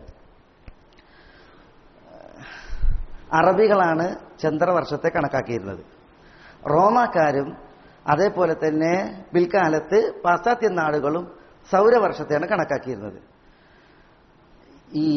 Speaker 2: അറബികളാണ് ചന്ദ്രവർഷത്തെ കണക്കാക്കിയിരുന്നത് റോമാക്കാരും അതേപോലെ തന്നെ പിൽക്കാലത്ത് പാശ്ചാത്യ നാടുകളും സൗരവർഷത്തെയാണ് കണക്കാക്കിയിരുന്നത് ഈ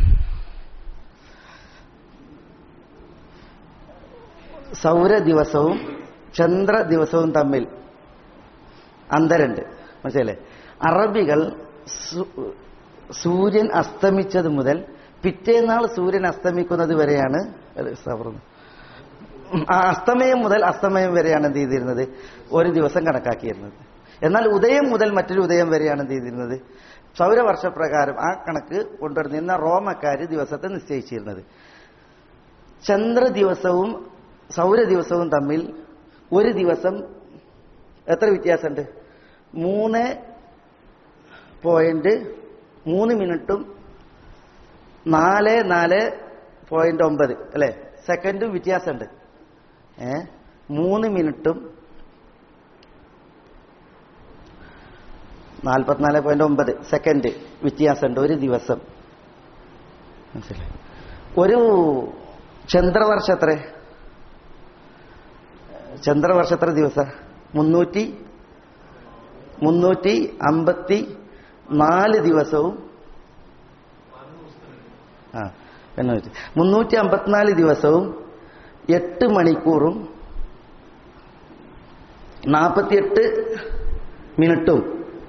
Speaker 2: സൗര ദിവസവും ചന്ദ്ര ദിവസവും തമ്മിൽ അന്തരുണ്ട് മനസ്സിലല്ലേ അറബികൾ സു- സൂര്യൻ അസ്തമിച്ചത് മുതൽ പിറ്റേന്നാൾ സൂര്യൻ അസ്തമിക്കുന്നത് വരെയാണ് അല്ല, സബർ. ആ അസ്തമയം മുതൽ അസ്തമയം വരെയാണ് എന്ത് ചെയ്തിരുന്നത് ഒരു ദിവസം കണക്കാക്കിയിരുന്നത് എന്നാൽ ഉദയം മുതൽ മറ്റൊരു ഉദയം വരെയാണ് എന്ത് ചെയ്തിരുന്നത് സൗരവർഷപ്രകാരം ആ കണക്ക് കൊണ്ടുവരുന്ന റോമക്കാര് ദിവസത്തെ നിശ്ചയിച്ചിരുന്നത് ചന്ദ്ര ദിവസവും സൗര ദിവസവും തമ്മിൽ ഒരു ദിവസം എത്ര വ്യത്യാസമുണ്ട് മൂന്ന് പോയിന്റ് മൂന്ന് മിനിറ്റും നാല് നാല് പോയിന്റ് ഒമ്പത് അല്ലെ സെക്കൻഡും വ്യത്യാസമുണ്ട് ഏ മൂന്ന് മിനിറ്റും നാൽപ്പത്തിനാല് പോയിന്റ് ഒമ്പത് സെക്കൻഡ് വ്യത്യാസമുണ്ട് ഒരു ദിവസം മനസ്സിലായി ഒരു ചന്ദ്രവർഷം എത്ര ചന്ദ്രവർഷം എത്ര ദിവസം മുന്നൂറ്റി മുന്നൂറ്റി അമ്പത്തി നാല് ദിവസവും ആ എണ്ണൂറ്റി മുന്നൂറ്റി അമ്പത്തിനാല് ദിവസവും എട്ട് മണിക്കൂറും നാൽപ്പത്തിയെട്ട് മിനിറ്റും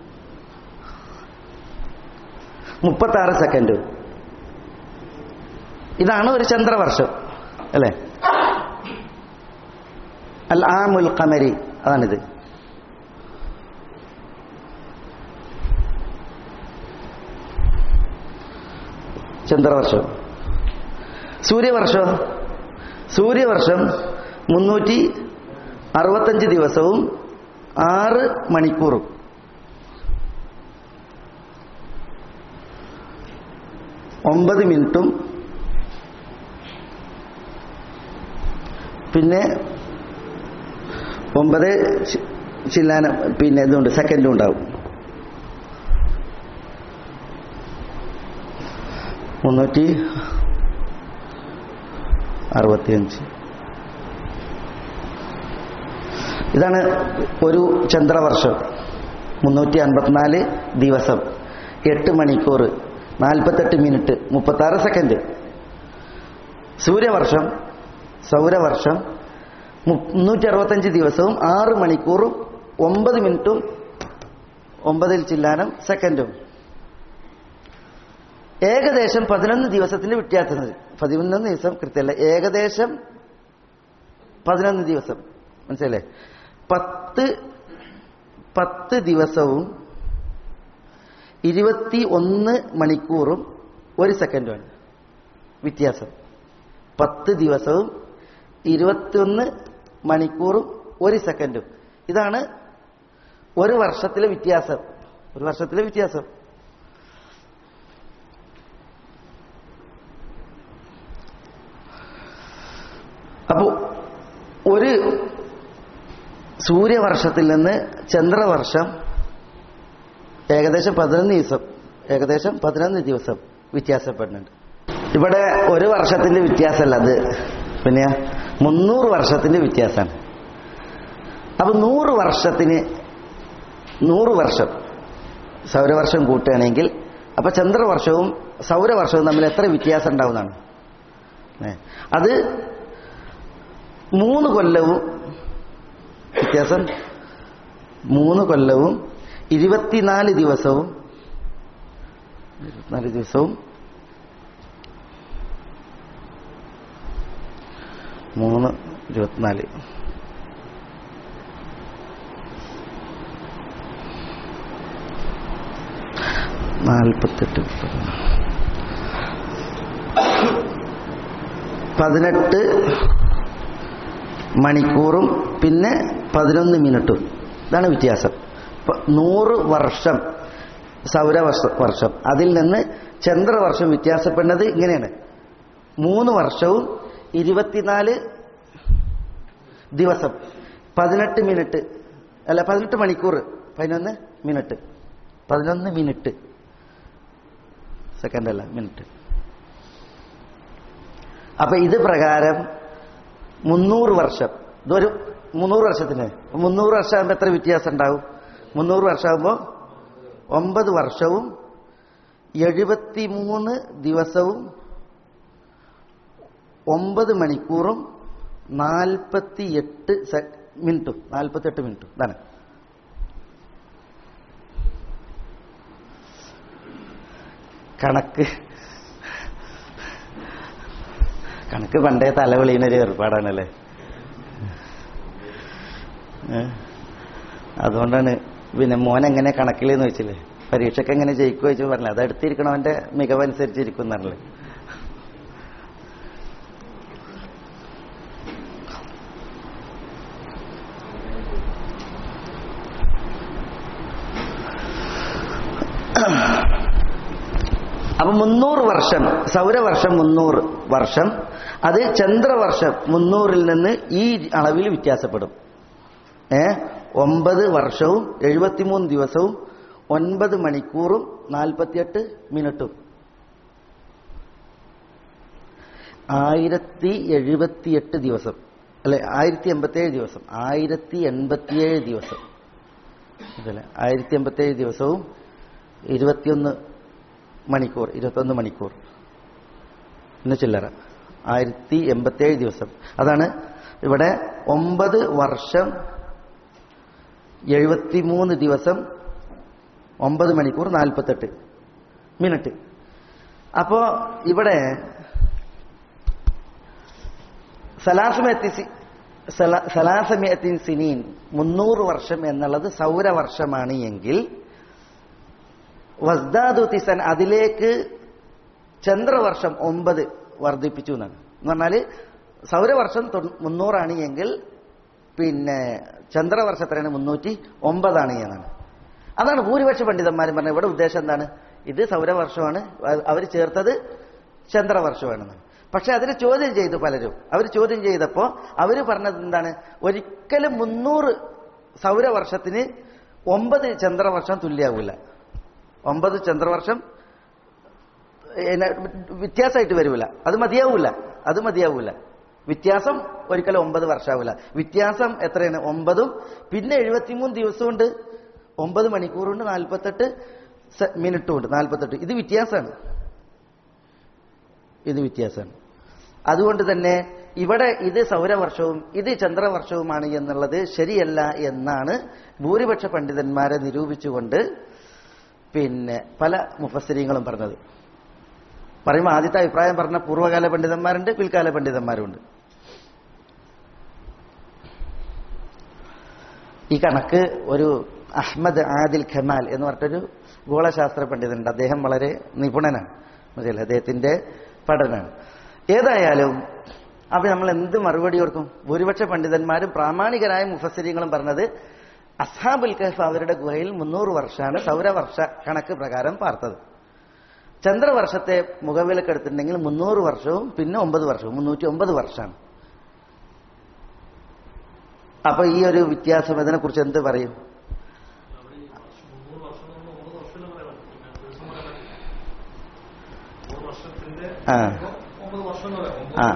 Speaker 2: മുപ്പത്താറ് സെക്കൻഡും ഇതാണ് ഒരു ചന്ദ്രവർഷം അല്ലേ അൽ ആമുൽ ഖമരി അതാണിത് ചന്ദ്രവർഷം സൂര്യവർഷം സൂര്യവർഷം മുന്നൂറ്റി അറുപത്തഞ്ച് ദിവസവും ആറ് മണിക്കൂറും ഒമ്പത് മിനിറ്റും പിന്നെ ഒമ്പത് ചി- ചില്ലാനം പിന്നെ ഇതുണ്ട് സെക്കൻഡും ഉണ്ടാവും മുന്നൂറ്റി അറുപത്തിയഞ്ച് ഇതാണ് ഒരു ചന്ദ്രവർഷം മുന്നൂറ്റി അൻപത്തിനാല് ദിവസം എട്ട് മണിക്കൂർ നാൽപ്പത്തെട്ട് മിനിറ്റ് മുപ്പത്താറ് സെക്കൻഡ് സൂര്യവർഷം സൗരവർഷം മുന്നൂറ്റി അറുപത്തഞ്ച് ദിവസവും ആറ് മണിക്കൂറും ഒമ്പത് മിനിറ്റും ഒമ്പതിൽ ചില്ലാനം സെക്കൻഡും ഏകദേശം പതിനൊന്ന് ദിവസത്തിന്റെ വ്യത്യാസം വരും. പതിനൊന്ന് ദിവസം കൃത്യമല്ല ഏകദേശം പതിനൊന്ന് ദിവസം മനസ്സിലല്ലേ പത്ത് പത്ത് ദിവസവും ഇരുപത്തി ഒന്ന് മണിക്കൂറും ഒരു സെക്കൻഡുമാണ് വ്യത്യാസം പത്ത് ദിവസവും ഇരുപത്തിയൊന്ന് മണിക്കൂറും ഒരു സെക്കൻഡും ഇതാണ് ഒരു വർഷത്തിലെ വ്യത്യാസം ഒരു വർഷത്തിലെ വ്യത്യാസം അപ്പോ ഒരു സൂര്യവർഷത്തിൽ നിന്ന് ചന്ദ്രവർഷം ഏകദേശം പതിനൊന്ന് ദിവസം ഏകദേശം പതിനൊന്ന് ദിവസം വ്യത്യാസപ്പെടുന്നുണ്ട് ഇവിടെ ഒരു വർഷത്തിന്റെ വ്യത്യാസമല്ല അത് പിന്നെ മുന്നൂറ് വർഷത്തിന്റെ വ്യത്യാസമാണ് അപ്പൊ നൂറ് വർഷത്തിന് നൂറ് വർഷം സൗരവർഷം കൂട്ടുകയാണെങ്കിൽ അപ്പൊ ചന്ദ്രവർഷവും സൗരവർഷവും തമ്മിൽ എത്ര വ്യത്യാസം ഉണ്ടാവുന്നതാണ് ഏ, അത് മൂന്ന് കൊല്ലവും വ്യത്യാസം മൂന്ന് കൊല്ലവും ഇരുപത്തിനാല് ദിവസവും ഇരുപത്തിനാല് ദിവസവും മൂന്ന് ഇരുപത്തിനാല് നാൽപ്പത്തെട്ട് പതിനെട്ട് മണിക്കൂറും പിന്നെ പതിനൊന്ന് മിനിറ്റും ഇതാണ് വ്യത്യാസം ഇപ്പൊ നൂറ് വർഷം സൗരവർഷ വർഷം അതിൽ നിന്ന് ചന്ദ്രവർഷം വ്യത്യാസപ്പെടുന്നത് ഇങ്ങനെയാണ് മൂന്ന് വർഷവും ഇരുപത്തിനാല് ദിവസം പതിനെട്ട് മിനിറ്റ് അല്ല പതിനെട്ട് മണിക്കൂർ പതിനൊന്ന് മിനിറ്റ് പതിനൊന്ന് മിനിറ്റ് സെക്കൻഡ് അല്ല മിനിറ്റ് അപ്പൊ ഇത് പ്രകാരം മുന്നൂറ് വർഷം ഇതൊരു മുന്നൂറ് വർഷത്തിന് മുന്നൂറ് വർഷമാകുമ്പോൾ എത്ര വ്യത്യാസം ഉണ്ടാവും മുന്നൂറ് വർഷമാകുമ്പോൾ ഒമ്പത് വർഷവും എഴുപത്തിമൂന്ന് ദിവസവും ഒമ്പത് മണിക്കൂറും നാൽപ്പത്തി എട്ട് മിനിറ്റും നാൽപ്പത്തെട്ട് മിനിറ്റും ഇതാണ് കണക്ക് കണക്ക് പണ്ടേ തലവിളിയുന്നൊരു ഏർപ്പാടാണല്ലേ ഏ? അതുകൊണ്ടാണ് പിന്നെ മോൻ എങ്ങനെ കണക്കിലെന്ന് വെച്ചില്ലേ പരീക്ഷയ്ക്ക് എങ്ങനെ ജയിക്കുമോ ചോദിച്ചു പറഞ്ഞില്ല അത് അടുത്തിരിക്കണവന്റെ മികവനുസരിച്ചിരിക്കും എന്നല്ലേ അപ്പൊ മുന്നൂറ് വർഷം സൗരവർഷം മുന്നൂറ് വർഷം അത് ചന്ദ്രവർഷം മുന്നൂറിൽ നിന്ന് ഈ അളവിൽ വ്യത്യാസപ്പെടും ഏ ഒമ്പത് വർഷവും എഴുപത്തിമൂന്ന് ദിവസവും ഒൻപത് മണിക്കൂറും നാൽപ്പത്തിയെട്ട് മിനിറ്റും ആയിരത്തി എഴുപത്തിയെട്ട് ദിവസം അല്ലെ ആയിരത്തി എൺപത്തിയേഴ് ദിവസം ആയിരത്തി എൺപത്തിയേഴ് ദിവസം അതല്ലേ ആയിരത്തി എൺപത്തിയേഴ് ദിവസവും ഇരുപത്തിയൊന്ന് മണിക്കൂർ ഇരുപത്തൊന്ന് മണിക്കൂർ ഇന്ന് ചില്ലറ ആയിരത്തി എൺപത്തിയേഴ് ദിവസം അതാണ് ഇവിടെ ഒമ്പത് വർഷം എഴുപത്തിമൂന്ന് ദിവസം ഒമ്പത് മണിക്കൂർ നാൽപ്പത്തെട്ട് മിനിറ്റ് അപ്പോ ഇവിടെ സലാസമയത്തിൻ സിനീൻ മുന്നൂറ് വർഷം എന്നുള്ളത് സൗരവർഷമാണ് എങ്കിൽ വസ്ദാദു തിസൻ അതിലേക്ക് ചന്ദ്രവർഷം ഒമ്പത് വർദ്ധിപ്പിച്ചു എന്നാണ് എന്ന് പറഞ്ഞാല് സൗരവർഷം തൊണ്ണൂ- മുന്നൂറാണ് എങ്കിൽ പിന്നെ ചന്ദ്രവർഷം എത്രയാണ് മുന്നൂറ്റി ഒമ്പതാണ് എന്നാണ് അതാണ് ഭൂരിപക്ഷ പണ്ഡിതന്മാരും പറഞ്ഞത് ഇവിടെ ഉദ്ദേശം എന്താണ് ഇത് സൗരവർഷമാണ് അവർ ചേർത്തത് ചന്ദ്രവർഷമാണെന്ന് പക്ഷെ അതിന് ചോദ്യം ചെയ്തു പലരും അവർ ചോദ്യം ചെയ്തപ്പോ അവർ പറഞ്ഞത് എന്താണ് ഒരിക്കലും മുന്നൂറ് സൗരവർഷത്തിന് ഒമ്പത് ചന്ദ്രവർഷം തുല്യാവൂല ഒമ്പത് ചന്ദ്രവർഷം പിന്നെ വ്യത്യാസമായിട്ട് വരൂല അത് മതിയാവൂല അത് മതിയാവൂല വ്യത്യാസം ഒരിക്കലും ഒമ്പത് വർഷമാവില്ല വ്യത്യാസം എത്രയാണ് ഒമ്പതും പിന്നെ എഴുപത്തിമൂന്ന് ദിവസമുണ്ട് ഒമ്പത് മണിക്കൂറുണ്ട് നാൽപ്പത്തെട്ട് മിനിറ്റും ഉണ്ട് നാൽപ്പത്തെട്ട് ഇത് വ്യത്യാസമാണ് ഇത് വ്യത്യാസമാണ് അതുകൊണ്ട് തന്നെ ഇവിടെ ഇത് സൗരവർഷവും ഇത് ചന്ദ്രവർഷവുമാണ് എന്നുള്ളത് ശരിയല്ല എന്നാണ് ഭൂരിപക്ഷ പണ്ഡിതന്മാരെ നിരൂപിച്ചുകൊണ്ട് പിന്നെ പല മുഫസ്സിരിങ്ങളും പറഞ്ഞത് പറയുമ്പോൾ ആദ്യത്തെ അഭിപ്രായം പറഞ്ഞ പൂർവ്വകാല പണ്ഡിതന്മാരുണ്ട് പിൽക്കാല പണ്ഡിതന്മാരുണ്ട് ഈ കണക്ക് ഒരു അഹ്മദ് ആദിൽ ഖമാൽ എന്ന് പറഞ്ഞിട്ടൊരു ഗോളശാസ്ത്ര പണ്ഡിതനുണ്ട് അദ്ദേഹം വളരെ നിപുണനാണ് മനസ്സിലായി അദ്ദേഹത്തിന്റെ പഠനമാണ് ഏതായാലും അപ്പൊ നമ്മൾ എന്ത് മറുപടി കൊടുക്കും ഭൂരിപക്ഷ പണ്ഡിതന്മാരും പ്രാമാണികരായ മുഫസ്സിരിങ്ങളും പറഞ്ഞത് അസ്ഹാബുൽ കഹഫ് അവരുടെ ഗുഹയിൽ മുന്നൂറ് വർഷമാണ് സൗരവർഷ കണക്ക് പ്രകാരം പാർത്തത് ചന്ദ്രവർഷത്തെ മുഖവിലക്കെടുത്തിട്ടുണ്ടെങ്കിൽ മുന്നൂറ് വർഷവും പിന്നെ ഒമ്പത് വർഷവും മുന്നൂറ്റി ഒമ്പത് വർഷമാണ് അപ്പൊ ഈ ഒരു വ്യത്യാസം ഇതിനെ കുറിച്ച് എന്ത് പറയും ആ ആ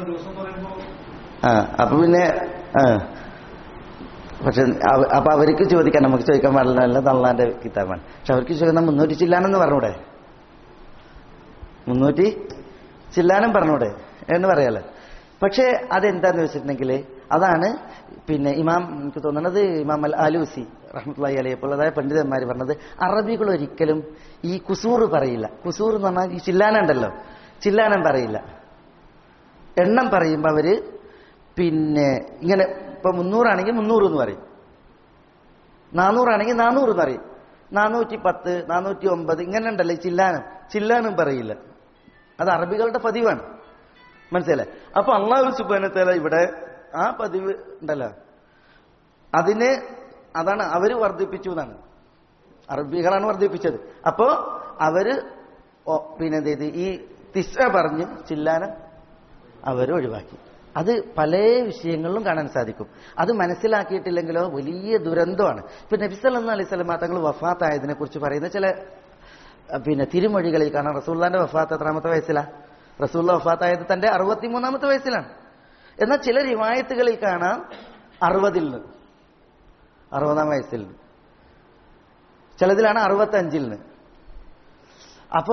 Speaker 2: ആ അപ്പൊ പിന്നെ ആ പക്ഷെ അവ- അപ്പൊ അവർക്ക് ചോദിക്കാൻ നമുക്ക് ചോദിക്കാൻ പാടില്ല തള്ളാന്റെ കിതാബാണ് പക്ഷെ അവർക്ക് ചോദിക്കുന്ന മുന്നൂറ്റി ചില്ലാനെന്ന് പറഞ്ഞൂടെ മുന്നൂറ്റി ചില്ലാനും പറഞ്ഞൂടെ എന്ന് പറയാലോ പക്ഷേ അതെന്താന്ന് വെച്ചിട്ടുണ്ടെങ്കിൽ അതാണ് പിന്നെ ഇമാം എനിക്ക് തോന്നുന്നത് ഇമാം അൽ ആലൂസി റഹ്മത്തുള്ളി അലയെ പോലതായ പണ്ഡിതന്മാർ പറഞ്ഞത് അറബികൾ ഒരിക്കലും ഈ കുസൂറ് പറയില്ല കുസൂർ എന്ന് പറഞ്ഞാൽ ഈ ചില്ലാനുണ്ടല്ലോ ചില്ലാനം പറയില്ല എണ്ണം പറയുമ്പോൾ അവര് പിന്നെ ഇങ്ങനെ ഇപ്പൊ മുന്നൂറാണെങ്കിൽ മുന്നൂറ് എന്ന് പറയും നാനൂറാണെങ്കിൽ നാനൂറ് എന്ന് പറയും നാനൂറ്റി പത്ത് നാനൂറ്റി ഒമ്പത് ഇങ്ങനെ ഉണ്ടല്ലോ ഈ ചില്ലാനം ചില്ലാനും പറയില്ല അത് അറബികളുടെ പതിവാണ് മനസ്സിലായി അപ്പൊ അള്ളാഹു സുബാനത്തല ഇവിടെ ആ പതിവ് ഉണ്ടല്ലോ അതിന് അതാണ് അവര് വർദ്ധിപ്പിച്ചു എന്നാണ് അറബികളാണ് വർദ്ധിപ്പിച്ചത് അപ്പോ അവര് ഒ- പിന്നെ എന്ത് ചെയ്ത് ഈ തിസ പറഞ്ഞ് ചില്ലാനം അവർ ഒഴിവാക്കി അത് പല വിഷയങ്ങളിലും കാണാൻ സാധിക്കും അത് മനസ്സിലാക്കിയിട്ടില്ലെങ്കിലോ വലിയ ദുരന്തമാണ് ഇപ്പൊ നബിസല്ലാ അലൈഹി സ്വലമ തങ്ങൾ വഫാത്തായതിനെ കുറിച്ച് പറയുന്ന ചില അഹ് പിന്നെ തിരുമൊഴികളിൽ കാണാം റസൂല്ലാന്റെ വഫാത്ത് എത്രാമത്തെ വയസ്സിലാ റസൂല്ല വഫാത്തായത് തന്റെ അറുപത്തിമൂന്നാമത്തെ വയസ്സിലാണ് എന്നാൽ ചില റിവായത്തുകളിൽ കാണാം അറുപതിൽ നിന്ന് അറുപതാം വയസ്സിൽ നിന്ന് ചിലതിലാണ് അറുപത്തഞ്ചിൽ നിന്ന് അപ്പോ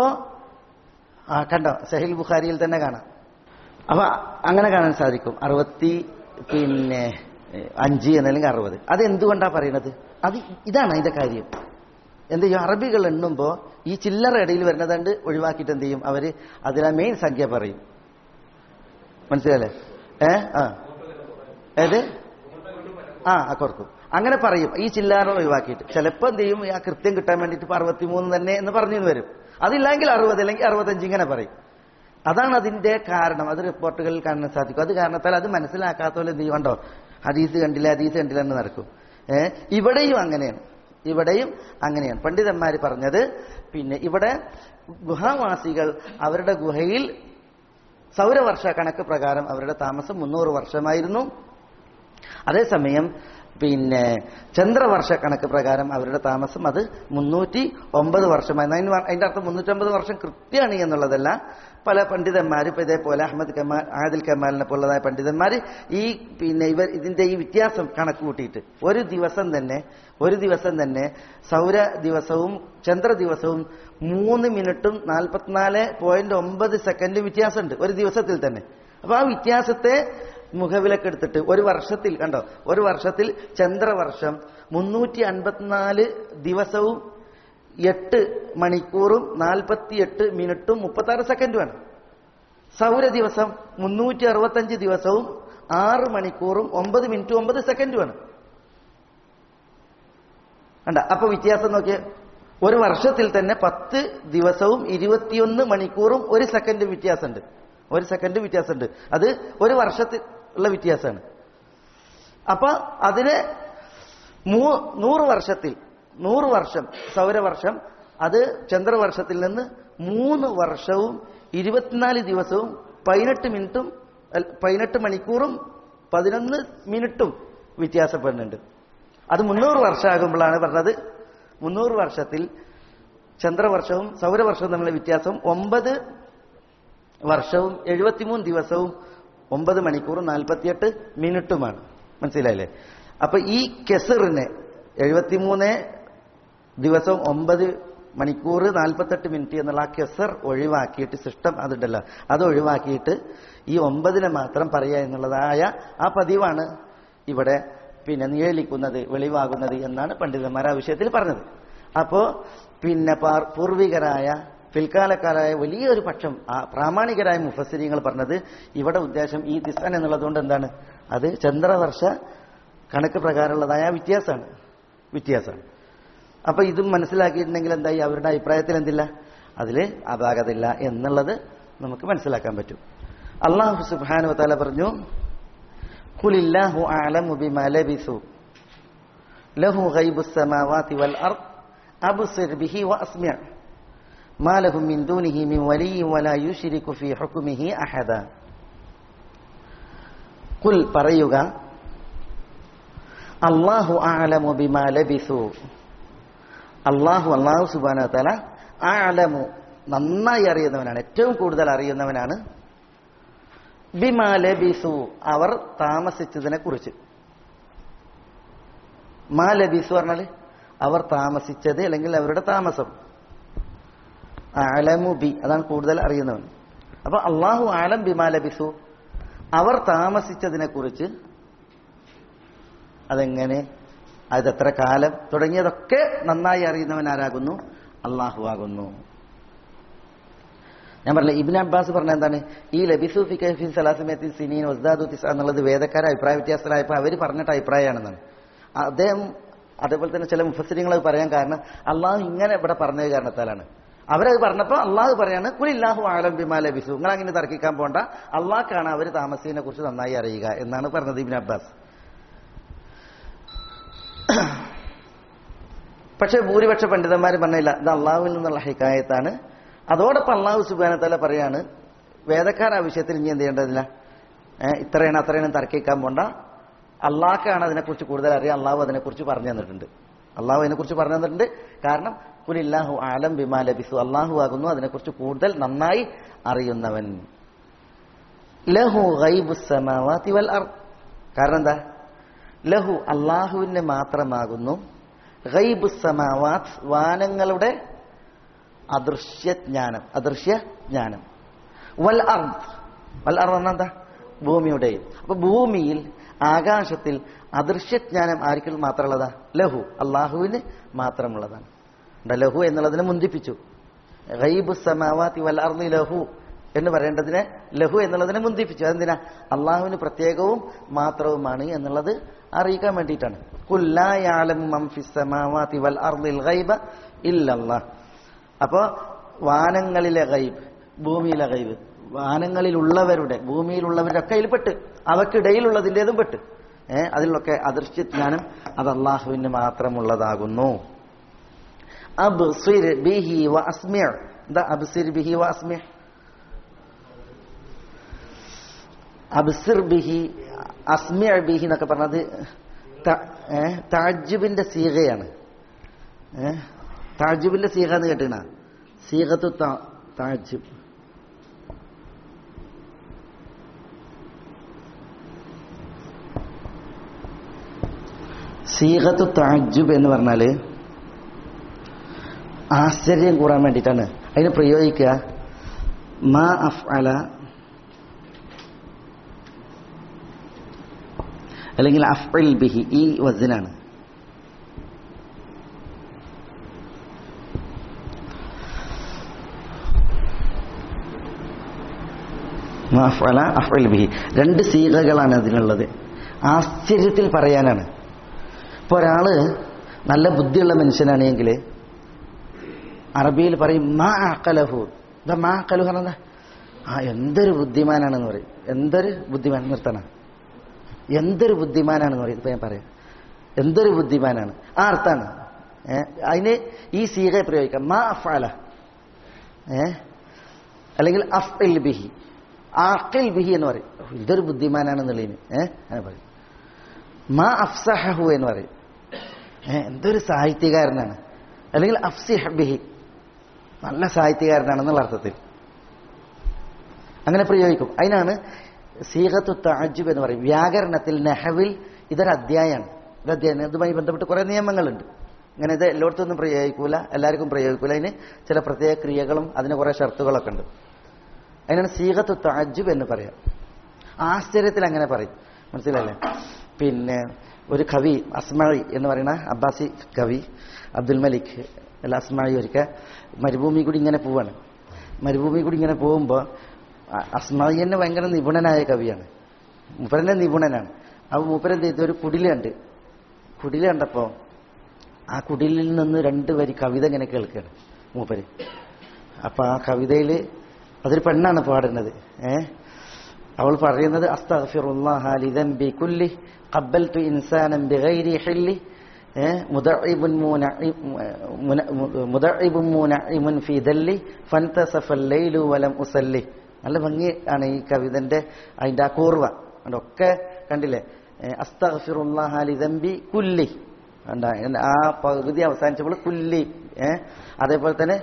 Speaker 2: ആ കണ്ടോ സഹിൽ ബുഖാരിയിൽ തന്നെ കാണാം അപ്പൊ അങ്ങനെ കാണാൻ സാധിക്കും അറുപത്തി പിന്നെ ഏഹ്, അഞ്ച് എന്നല്ലെങ്കിൽ അറുപത് അത് എന്തുകൊണ്ടാ പറയണത് അത് ഇതാണ് അതിന്റെ കാര്യം എന്ത് ചെയ്യും അറബികൾ എണ്ണുമ്പോ ഈ ചില്ലറ ഇടയിൽ വരുന്നതുകൊണ്ട് ഒഴിവാക്കിയിട്ട് എന്ത് ചെയ്യും അവര് അതിലെ മെയിൻ സംഖ്യ പറയും മനസ്സിലല്ലേ ഏ ആ ഏത് ആ ആ കുറക്കും അങ്ങനെ പറയും ഈ ചില്ലാറ ഒഴിവാക്കിയിട്ട് ചിലപ്പോൾ എന്ത് ചെയ്യും ആ കൃത്യം കിട്ടാൻ വേണ്ടിയിട്ട് ഇപ്പൊ അറുപത്തിമൂന്ന് തന്നെ എന്ന് പറഞ്ഞു എന്ന് വരും അതില്ലെങ്കിൽ അറുപത് അല്ലെങ്കിൽ അറുപത്തഞ്ച് ഇങ്ങനെ പറയും അതാണ് അതിന്റെ കാരണം അത് റിപ്പോർട്ടുകളിൽ കാണാൻ സാധിക്കും അത് കാരണത്താൽ അത് മനസ്സിലാക്കാത്തപോലെ എന്ത് ചെയ്യും കണ്ടോ ഹദീസ് കണ്ടില്ല ഹദീസ് കണ്ടില്ല എന്ന് നടക്കും ഏ ഇവിടെയും അങ്ങനെയാണ് ഇവിടെയും അങ്ങനെയാണ് പണ്ഡിതന്മാർ പറഞ്ഞത് പിന്നെ ഇവിടെ ഗുഹാവാസികൾ അവരുടെ ഗുഹയിൽ സൗരവർഷ കണക്ക് പ്രകാരം അവരുടെ താമസം മുന്നൂറ് വർഷമായിരുന്നു അതേസമയം പിന്നെ ചന്ദ്രവർഷ കണക്ക് പ്രകാരം അവരുടെ താമസം അത് മുന്നൂറ്റി ഒമ്പത് വർഷമായിരുന്നു അതിന് വ- അതിന്റെ അർത്ഥം മുന്നൂറ്റമ്പത് വർഷം കൃത്യമാണ് എന്നുള്ളതല്ല പല പണ്ഡിതന്മാർ ഇപ്പൊ ഇതേപോലെ അഹമ്മദ് കമാൽ ആദിൽ കമാലിനെ പോലുള്ളതായ പണ്ഡിതന്മാർ ഈ പിന്നെ ഇവർ ഇതിന്റെ ഈ വ്യത്യാസം കണക്ക് കൂട്ടിയിട്ട് ഒരു ദിവസം തന്നെ ഒരു ദിവസം തന്നെ സൗര ദിവസവും ചന്ദ്ര ദിവസവും മൂന്ന് മിനിറ്റും നാൽപ്പത്തിനാല് പോയിന്റ് ഒമ്പത് സെക്കൻഡ് വ്യത്യാസമുണ്ട് ഒരു ദിവസത്തിൽ തന്നെ അപ്പൊ ആ വ്യത്യാസത്തെ മുഖവിലക്കെടുത്തിട്ട് ഒരു വർഷത്തിൽ കണ്ടോ ഒരു വർഷത്തിൽ ചന്ദ്രവർഷം മുന്നൂറ്റി അൻപത്തിനാല് ദിവസവും എട്ട് മണിക്കൂറും നാൽപ്പത്തിയെട്ട് മിനിറ്റും മുപ്പത്തി ആറ് സെക്കൻഡുമാണ് സൗര ദിവസം മുന്നൂറ്റി അറുപത്തഞ്ച് ദിവസവും ആറ് മണിക്കൂറും ഒമ്പത് മിനിറ്റും ഒമ്പത് സെക്കൻഡുമാണ് കണ്ട അപ്പൊ വ്യത്യാസം നോക്കിയേ ഒരു വർഷത്തിൽ തന്നെ പത്ത് ദിവസവും ഇരുപത്തിയൊന്ന് മണിക്കൂറും ഒരു സെക്കൻഡ് വ്യത്യാസമുണ്ട് ഒരു സെക്കൻഡ് വ്യത്യാസമുണ്ട് അത് ഒരു വർഷത്തിൽ ഉള്ള വ്യത്യാസമാണ് അപ്പൊ അതിന് മൂ- നൂറ് വർഷത്തിൽ നൂറ് വർഷം സൗരവർഷം അത് ചന്ദ്രവർഷത്തിൽ നിന്ന് മൂന്ന് വർഷവും ഇരുപത്തിനാല് ദിവസവും പതിനെട്ട് മിനിറ്റും അല്ല, പതിനെട്ട് മണിക്കൂറും പതിനൊന്ന് മിനിറ്റും വ്യത്യാസപ്പെടുന്നുണ്ട് അത് മുന്നൂറ് വർഷമാകുമ്പോഴാണ് പറഞ്ഞത് മുന്നൂറ് വർഷത്തിൽ ചന്ദ്രവർഷവും സൗരവർഷവും തമ്മിലുള്ള വ്യത്യാസം ഒമ്പത് വർഷവും എഴുപത്തിമൂന്ന് ദിവസവും ഒമ്പത് മണിക്കൂറും നാൽപ്പത്തിയെട്ട് മിനിറ്റുമാണ് മനസ്സിലായില്ലേ അപ്പൊ ഈ കെസറിനെ എഴുപത്തിമൂന്ന് ദിവസം ഒമ്പത് മണിക്കൂർ നാൽപ്പത്തെട്ട് മിനിറ്റ് എന്നുള്ള ആ കെസർ ഒഴിവാക്കിയിട്ട് സിസ്റ്റം അതുണ്ടല്ലോ അത് ഒഴിവാക്കിയിട്ട് ഈ ഒമ്പതിനെ മാത്രം പറയുക എന്നുള്ളതായ ആ പതിവാണ് ഇവിടെ പിന്നെ നിഴലിക്കുന്നത് വെളിവാകുന്നത് എന്നാണ് പണ്ഡിതന്മാർ ആ വിഷയത്തിൽ പറഞ്ഞത് അപ്പോ പിന്നെ പാർ- പൂർവികരായ പിൽക്കാലക്കാരായ വലിയൊരു പക്ഷം ആ പ്രാമാണികരായ മുഫസ്സിരിങ്ങൾ പറഞ്ഞത് ഇവിടെ ഉദ്ദേശം ഈ ദിസൻ എന്നുള്ളതുകൊണ്ട് എന്താണ് അത് ചന്ദ്രവർഷ കണക്ക് പ്രകാരമുള്ളതായ വ്യത്യാസമാണ് വ്യത്യാസമാണ് അപ്പൊ ഇതും മനസ്സിലാക്കിയിട്ടുണ്ടെങ്കിൽ എന്തായി അവരുടെ അഭിപ്രായത്തിൽ എന്തില്ല അതിൽ അപാകതയില്ല എന്നുള്ളത് നമുക്ക് മനസ്സിലാക്കാൻ പറ്റും അള്ളാഹു സുബാനു താല പറഞ്ഞു ഖുലില്ലാഹു അഅലമു ബിമാ ലബിസു ലഹു ഗൈബുസ് സമാവാതി വൽ അർദ് അബ്സിർ ബിഹി വഅസ്മി' മാ ലഹും മിൻ ദൂനിഹി മിൻ വലിയ്യിൻ വലാ യുശ്രികു ഫീ ഹുക്മിഹി അഹദ ഖുൽ പറയുക അള്ളാഹു അഅലമു ബിമാ ലബിസു അള്ളാഹു അള്ളാഹു സുബാന തല ആലമു നന്നായി അറിയുന്നവനാണ് ഏറ്റവും കൂടുതൽ അറിയുന്നവനാണ് ബിമാ ലബിസു അവർ താമസിച്ചതിനെ കുറിച്ച് മാ ലബിസു പറഞ്ഞാല് അവർ താമസിച്ചത് അല്ലെങ്കിൽ അവരുടെ താമസം ആലമു ബി അതാണ് കൂടുതൽ അറിയുന്നവൻ അപ്പൊ അള്ളാഹു ആലം ബിമാ ലബിസു അവർ താമസിച്ചതിനെ കുറിച്ച് അതെങ്ങനെ അതെത്ര കാലം തുടങ്ങിയതൊക്കെ നന്നായി അറിയുന്നവൻ ആരാകുന്നു അള്ളാഹു ആകുന്നു ഞാൻ പറഞ്ഞില്ല ഇബിൻ അബ്ബാസ് പറഞ്ഞ എന്താണ് ഈ ലബിസു ഫി കൈഫിൻ സലാസമയത്തിൽ സിനീൻ വസ്ദാദു തിസ എന്നുള്ളത് വേദക്കാരെ അഭിപ്രായ വ്യത്യാസത്തിലായപ്പോൾ അവർ പറഞ്ഞിട്ട് അഭിപ്രായമാണെന്നാണ് അദ്ദേഹം അതേപോലെ തന്നെ ചില മുഫസിരിങ്ങൾ അത് പറയാൻ കാരണം അള്ളാഹു ഇങ്ങനെ ഇവിടെ പറഞ്ഞത് കാരണത്താലാണ് അവരത് പറഞ്ഞപ്പോൾ അള്ളാഹു പറയാണ് കുലില്ലാഹു ആലം ബിമാ ലബിസു നിങ്ങൾ അങ്ങനെ തർക്കിക്കാൻ പോണ്ട അള്ളാഹ്ക്കാണ് അവർ താമസിനെ കുറിച്ച് നന്നായി അറിയുക എന്നാണ് പറഞ്ഞത് ഇബിൻ അബ്ബാസ് പക്ഷേ ഭൂരിപക്ഷ പണ്ഡിതന്മാർ പറഞ്ഞില്ല ഇത് അള്ളാഹുവിൽ നിന്നുള്ള ഹിക്കായത്താണ് അതോടൊപ്പം അള്ളാഹു സുബാനത്തല പറയാണ് വേദക്കാർ ആ വിഷയത്തിൽ ഇനി എന്ത് ചെയ്യേണ്ടതില്ല ഏഹ് ഇത്രയാണ് അത്രയാണ് തർക്കിക്കാൻ പോണ്ട അള്ളാഹ്ക്കാണ് അതിനെക്കുറിച്ച് കൂടുതൽ അറിയാം അള്ളാഹു അതിനെക്കുറിച്ച് പറഞ്ഞു തന്നിട്ടുണ്ട് അള്ളാഹു അതിനെക്കുറിച്ച് പറഞ്ഞു തന്നിട്ടുണ്ട് കാരണം കുലില്ലാഹു ആലം ബിമാ ലബിസു അള്ളാഹു ആകുന്നു അതിനെക്കുറിച്ച് കൂടുതൽ നന്നായി അറിയുന്നവൻ ലഹു ഗൈബുസമാവാതി വൽ അർ കാരണം എന്താ ലഹു അള്ളാഹുവിന് മാത്രമാകുന്നു ഗൈബുസമാവാത് വാനങ്ങളുടെ അദൃശ്യജ്ഞാനം അദൃശ്യജ്ഞാനം വൽ അർദ് വൽ അർദ് എന്നാ എന്താ ഭൂമിയുടെയും അപ്പൊ ഭൂമിയിൽ ആകാശത്തിൽ അദൃശ്യജ്ഞാനം ആർക്കും മാത്രമുള്ളതാ ലഹു അള്ളാഹുവിന് മാത്രമുള്ളതാണ് എന്താ ലഹു എന്നുള്ളതിനെ മുന്തിപ്പിച്ചു ഗൈബു സമാവാത്തി വൽ അർദി ലഹു എന്ന് പറയേണ്ടതിനെ ലഹു എന്നുള്ളതിനെ മുന്തിപ്പിച്ചു അതെന്തിനാ അള്ളാഹുവിന് പ്രത്യേകവും മാത്രവുമാണ് എന്നുള്ളത് അറിയിക്കാൻ വേണ്ടിയിട്ടാണ് കുല്ലായാലം സമാവാത്തി വൽ അർദിൽ ഗൈബ ഇല്ലല്ലാഹ് അപ്പോ വാനങ്ങളിലെ ഗൈബ് ഭൂമിയിലെ ഗൈബ് വാനങ്ങളിലുള്ളവരുടെ ഭൂമിയിലുള്ളവരുടെ ഒക്കെ അതിൽപ്പെട്ട് അവക്കിടയിലുള്ളതിൻ്റെതും പെട്ട് ഏഹ് അതിലൊക്കെ അദൃശ്യജ്ഞാനം അത് അള്ളാഹുവിന് മാത്രമുള്ളതാകുന്നു അബ്സിർ ബിഹി വ അസ്മിഅ എന്താ അബ്സിർ ബിഹി വ അസ്മിഅ അബ്സിർ ബിഹി അസ്മിഅ ബിഹി എന്നൊക്കെ പറഞ്ഞത് താജുബിന്റെ സീകയാണ് ഏഹ് താജുബിന്റെ സീക എന്ന് കേട്ടിണ സീകത്തു താജുബ് സീകത്തു താജുബ് എന്ന് പറഞ്ഞാല് ആശ്ചര്യം കൂടാൻ വേണ്ടിയിട്ടാണ് അതിന് പ്രയോഗിക്കുക മാ അഫ് അല അല്ലെങ്കിൽ അഫ്ഇൽ ബിഹി ഈ വസനാണ് അഫ്അല അഫ്ഇൽ ബിഹി രണ്ട് സീകകളാണ് അതിനുള്ളത് ആശ്ചര്യത്തിൽ പറയാനാണ് ഇപ്പൊ ഒരാള് നല്ല ബുദ്ധിയുള്ള മനുഷ്യനാണെങ്കിൽ അറബിയിൽ പറയും മാ അക്കലഹു ഇതാ മാ അക്കലഹു പറഞ്ഞ ആ എന്തൊരു ബുദ്ധിമാനാണെന്ന് പറയും എന്തൊരു ബുദ്ധിമാൻ നിർത്തണം എന്തൊരു ബുദ്ധിമാനാണെന്ന് പറയും ഇപ്പൊ ഞാൻ പറയാം എന്തൊരു ബുദ്ധിമാനാണ് ആ അർത്ഥാണ് ഏഹ് അതിന് ഈ സീക പ്രയോഗിക്കാം മാ അഫാല ഏഹ് അല്ലെങ്കിൽ അഫ്ഇൽ ബിഹി ആഖിൽ ബിഹി എന്ന് പറയും ഇതൊരു ബുദ്ധിമാനാണെന്നുള്ളതിന് ഏഹ് അങ്ങനെ പറയും മാ അഫ്സഹു എന്ന് പറയും ഏഹ് എന്തൊരു സാഹിത്യകാരനാണ് അല്ലെങ്കിൽ അഫ്സിഹ് ബിഹി നല്ല സാഹിത്യകാരനാണെന്നുള്ള അർത്ഥത്തിൽ അങ്ങനെ പ്രയോഗിക്കും അതിനാണ് സീഹത്തു താജുബ് എന്ന് പറയും വ്യാകരണത്തിൽ നെഹവിൽ ഇതൊരു അധ്യായമാണ് ഒരു അധ്യായം ഇതുമായി ബന്ധപ്പെട്ട് കുറെ നിയമങ്ങളുണ്ട് ഇങ്ങനെ ഇത് എല്ലായിടത്തൊന്നും പ്രയോഗിക്കൂല എല്ലാവർക്കും പ്രയോഗിക്കൂല അതിന് ചില പ്രത്യേക ക്രിയകളും അതിന് കുറെ ഷർത്തുകളൊക്കെ ഉണ്ട് അതിനാണ് സീഹത്തു താജുബ് എന്ന് പറയാം ആശ്ചര്യത്തിൽ അങ്ങനെ പറയും മനസ്സിലല്ലേ പിന്നെ ഒരു കവി അസ്മഴി എന്ന് പറയുന്ന അബ്ബാസി കവി അബ്ദുൽ മലിക് അല്ല അസ്മഴി ഒരിക്കൽ മരുഭൂമി കൂടി ഇങ്ങനെ പോവാണ് മരുഭൂമി കൂടി ഇങ്ങനെ പോകുമ്പോൾ അസ്മഴി തന്നെ ഭയങ്കര നിപുണനായ കവിയാണ് മൂപ്പരന്റെ നിപുണനാണ് അപ്പൊ മൂപ്പരെന്ത് ചെയ്തു ഒരു കുടില് കണ്ട് കുടില് കണ്ടപ്പോ ആ കുടിലിൽ നിന്ന് രണ്ട് വരി കവിത ഇങ്ങനെ കേൾക്കുകയാണ് മൂപ്പര് അപ്പൊ ആ കവിതയില് അതൊരു പെണ്ണാണ് പാടുന്നത് ഏ അവൾ പറയുന്നത് അസ്തഗ്ഫിറുല്ലാഹ ലിദംബി കുല്ലി ഖബ്ബൽതു ഇൻസാനം ബിഗൈരി ഹില്ലി മുദഇബുൻ മുദഇബുൻ മുനഇമുൻ ഫീ ദല്ലി ഫൻതസഫൽ ലൈലു വലം ഉസല്ലി നല്ല ഭംഗി ആണ് ഈ കവിതന്റെ അതിന്റെ ആ കൂർവ ഒക്കെ കണ്ടില്ലേ അസ്തഗ്ഫിറുല്ലാഹ ലിദംബി കുല്ലി കണ്ട ആ പകുതി അവസാനിച്ചപ്പോൾ കുല്ലി ഏഹ് അതേപോലെ തന്നെ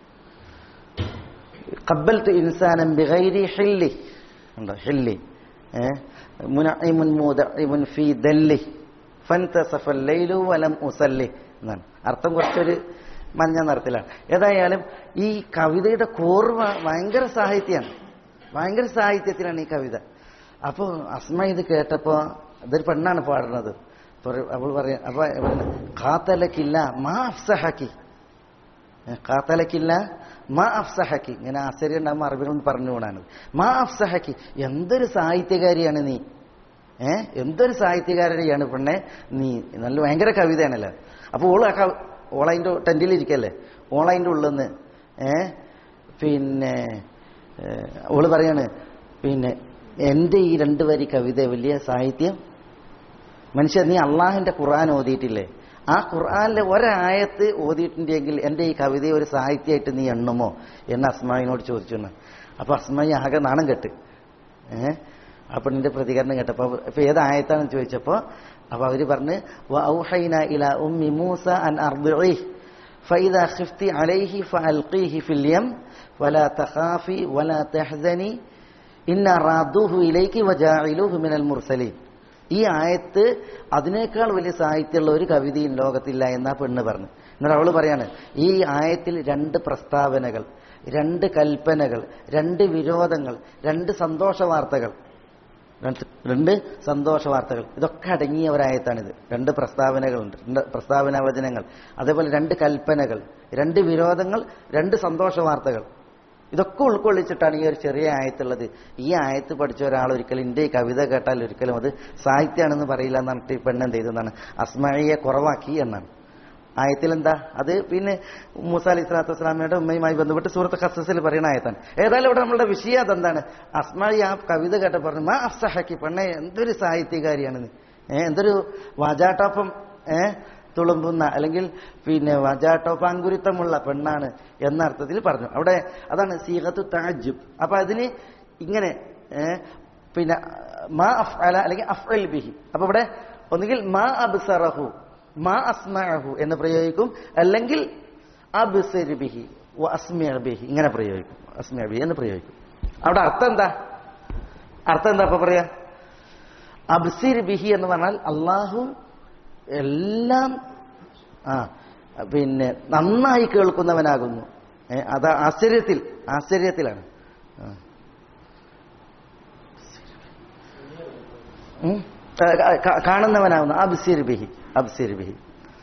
Speaker 2: ഖബ്ബൽതു ഇൻസാനം ബിഗൈരി ഹില്ലി ഉണ്ടോ ഹില്ലി ഏഹ് മുനഇമുൻ മുദഇമുൻ ഫീ ദല്ലി ഫൻതസഫൽ ലൈലു വലം ഉസല്ലി എന്നാണ് അർത്ഥം കുറച്ചൊരു മഞ്ഞ നിറത്തിലാണ് ഏതായാലും ഈ കവിതയുടെ കോർവ ഭയങ്കര സാഹിത്യമാണ് ഭയങ്കര സാഹിത്യത്തിലാണ് ഈ കവിത അപ്പോൾ അസ്മ ഇത് കേട്ടപ്പോ ഇതൊരു പെണ്ണാണ് പാടുന്നത് അവൾ പറയാ അപ്പൊ കാത്തലക്കില്ല മാ അഫ്സഹക്കി കാത്തലക്കില്ല മാ അഫ്സഹക്കി ഇങ്ങനെ ആശ്ചര്യം ഉണ്ടാകുമ്പോൾ അറബിനോട് പറഞ്ഞു കൂടാണ് മാ അഫ്സഹക്കി എന്തൊരു സാഹിത്യകാരിയാണ് നീ ഏ എന്തൊരു സാഹിത്യകാരനെയാണ് പെണ്ണെ നീ നല്ല ഭയങ്കര കവിതയാണല്ലോ അപ്പൊ ഓള് ആ കവ- ഓളതിന്റെ ടെന്റിലിരിക്കല്ലേ ഓളതിന്റെ ഉള്ളിൽ നിന്ന് ഏ പിന്നെ ഏ, ഓള് പറയാണ് പിന്നെ എന്റെ ഈ രണ്ട് വരി കവിത വലിയ സാഹിത്യം മനുഷ്യർ നീ അള്ളാഹിന്റെ ഖുർആൻ ഓതിയിട്ടില്ലേ ആ ഖുർആനിലെ ഒരായത്ത് ഓതിയിട്ടുണ്ടെങ്കിൽ എന്റെ ഈ കവിതയെ ഒരു സാഹിത്യമായിട്ട് നീ എണ്ണുമോ എന്ന് അസ്മായിനോട് ചോദിച്ചു എന്ന്. അപ്പൊ അസ്മായി ആകെ നാണം കെട്ട് ഏഹ് ആ പെണ്ണിന്റെ പ്രതികരണം കേട്ടപ്പോ ഇപ്പൊ ഏത് ആയത്താണെന്ന് ചോദിച്ചപ്പോ അപ്പൊ അവര് പറഞ്ഞ് "വഔഹൈന ഇലാ ഉമ്മി മൂസ അൻ അർദിഇഹ് فإذا خفت عليه فألقيه في اليم ولا تخافي ولا تحزني إن رادوه إليك وجاعلوه من المرسلين ഈ ആയത്ത് അതിനേക്കാൾ വലിയ സാഹിത്യമുള്ള ഒരു കവിതയും ലോകത്തില്ല എന്നാ പെണ്ണ് പറഞ്ഞു എന്നിട്ട് അവള് പറയാണ് ഈ ആയത്തിൽ രണ്ട് പ്രസ്താവനകൾ രണ്ട് കൽപ്പനകൾ രണ്ട് വിരോധങ്ങൾ രണ്ട് സന്തോഷ വാർത്തകൾ രണ്ട് രണ്ട് സന്തോഷ വാർത്തകൾ ഇതൊക്കെ അടങ്ങിയ ഒരായത്താണിത് രണ്ട് പ്രസ്താവനകളുണ്ട് രണ്ട് പ്രസ്താവന വചനങ്ങൾ അതേപോലെ രണ്ട് കൽപ്പനകൾ രണ്ട് വിരോധങ്ങൾ രണ്ട് സന്തോഷ വാർത്തകൾ ഇതൊക്കെ ഉൾക്കൊള്ളിച്ചിട്ടാണ് ഈ ഒരു ചെറിയ ആയത്തുള്ളത് ഈ ആയത്ത് പഠിച്ച ഒരാൾ ഒരിക്കലും ഇന്ത്യ കവിത കേട്ടാൽ ഒരിക്കലും അത് സാഹിത്യമാണെന്ന് പറയില്ല എന്ന് പറഞ്ഞിട്ട് ഈ പെണ്ണ് എന്ത് ചെയ്തെന്നാണ് അസ്മഴിയെ കുറവാക്കി എന്നാണ് ആയത്തിൽ എന്താ അത് പിന്നെ മൂസ അലി സ്വലാത്തു വസ്സലാമയുടെ ഉമ്മയുമായി ബന്ധപ്പെട്ട് സൂറത്ത് ഖസസിൽ പറയുന്ന ആയത്താണ് ഏതായാലും ഇവിടെ നമ്മളുടെ വിഷയം അതെന്താണ് അസ്മായി ആ കവിത കേട്ട പറഞ്ഞു മാ അഫ്സഹക്കി പെണ്ണെ എന്തൊരു സാഹിത്യകാരിയാണ് നീ ഏ എന്തൊരു വാജാട്ടോപ്പം ഏ തുളുമ്പുന്ന അല്ലെങ്കിൽ പിന്നെ വാജാട്ടോപ്പാങ്കുരുത്തമുള്ള പെണ്ണാണ് എന്ന അർത്ഥത്തിൽ പറഞ്ഞു അവിടെ അതാണ് സീഹത്ത് താജുബ് അപ്പൊ അതിന് ഇങ്ങനെ ഏ, പിന്നെ മാ അഫ് അല അല്ലെങ്കിൽ അഫ്അൽ ബിഹി അപ്പൊ ഇവിടെ ഒന്നുകിൽ മാ അബ്സറഹു മാ അസ്മഅഹു എന്ന് പ്രയോഗിക്കും അല്ലെങ്കിൽ അബ്സിർ ബിഹി വ അസ്മിഅ ബിഹി ഇങ്ങനെ പ്രയോഗിക്കും അസ്മിഅ ബിഹി എന്ന് പ്രയോഗിക്കും അവിടെ അർത്ഥം എന്താ അർത്ഥം എന്താ അപ്പൊ പറയാ അബ്സിർ ബിഹി എന്ന് പറഞ്ഞാൽ അള്ളാഹു എല്ലാം ആ പിന്നെ നന്നായി കേൾക്കുന്നവനാകുന്നു ഏ, അത് ആശ്ചര്യത്തിൽ ആശ്ചര്യത്തിലാണ് ആ. ഉം. ആ, കാ- കാ- കാണുന്നവനാകുന്നു അബ്സിർ ബിഹി അബ്സിർ ബിഹി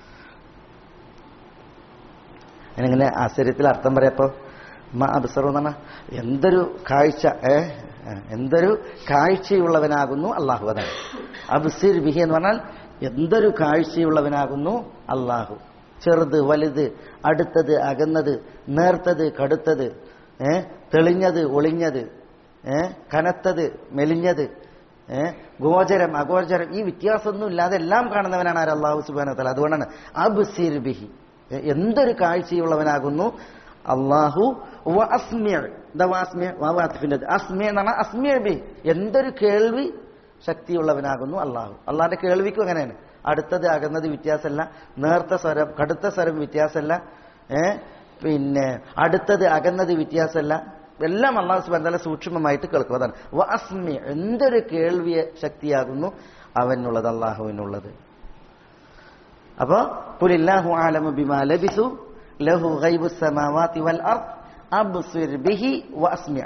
Speaker 2: അതിനിങ്ങനെ ആശ്ചര്യത്തിൽ അർത്ഥം പറയപ്പോ മ അബ്സറു എന്ന് പറഞ്ഞാൽ എന്തൊരു കാഴ്ച ഏ ഏ, എന്തൊരു കാഴ്ചയുള്ളവനാകുന്നു അള്ളാഹു അതാണ് അബ്സിർ ബിഹി എന്ന് പറഞ്ഞാൽ എന്തൊരു കാഴ്ചയുള്ളവനാകുന്നു അള്ളാഹു ചെറുത് വലുത് അടുത്തത് അകന്നത് നേർത്തത് കടുത്തത് ഏ തെളിഞ്ഞത് ഒളിഞ്ഞത് ഏ കനത്തത് മെലിഞ്ഞത് ഏ ഗോചരം അഗോചരം ഈ വ്യത്യാസമൊന്നും ഇല്ലാതെ എല്ലാം കാണുന്നവനാണ് ആര് അള്ളാഹു സുബാന തല അതുകൊണ്ടാണ് അബ്സിർ ബിഹി ഏ, എന്തൊരു കാഴ്ചയുള്ളവനാകുന്നു അള്ളാഹു വ അസ്മിയ എന്താ വ അസ്മിയ വാ വാത്തിഫിന്റെ അസ്മിയ എന്ന് പറഞ്ഞാൽ അസ്മിയ ബി എന്തൊരു കേൾവി ശക്തിയുള്ളവനാകുന്നു അള്ളാഹു അള്ളാഹിന്റെ കേൾവിക്കും അങ്ങനെയാണ് അടുത്തത് അകന്നത് വ്യത്യാസമല്ല നേർത്ത സ്വരം കടുത്ത സ്വരം വ്യത്യാസമല്ല ഏ പിന്നെ അടുത്തത് അകന്നത് വ്യത്യാസമല്ല എല്ലാം അള്ളാഹു സുബാൻ തല സൂക്ഷ്മമായിട്ട് കേൾക്കും അതാണ് വ അസ്മിയ എന്തൊരു കേൾവിയ ശക്തിയാകുന്നു അവനുള്ളത് അള്ളാഹുവിനുള്ളത് അപ്പോ കുലില്ലാഹു ആലമു ബിമാ ലബിസു ലഹു ഗൈബു സമാവാതി വൽ അർദ് അബ്സിർ ബിഹി വഅസ്മിഅ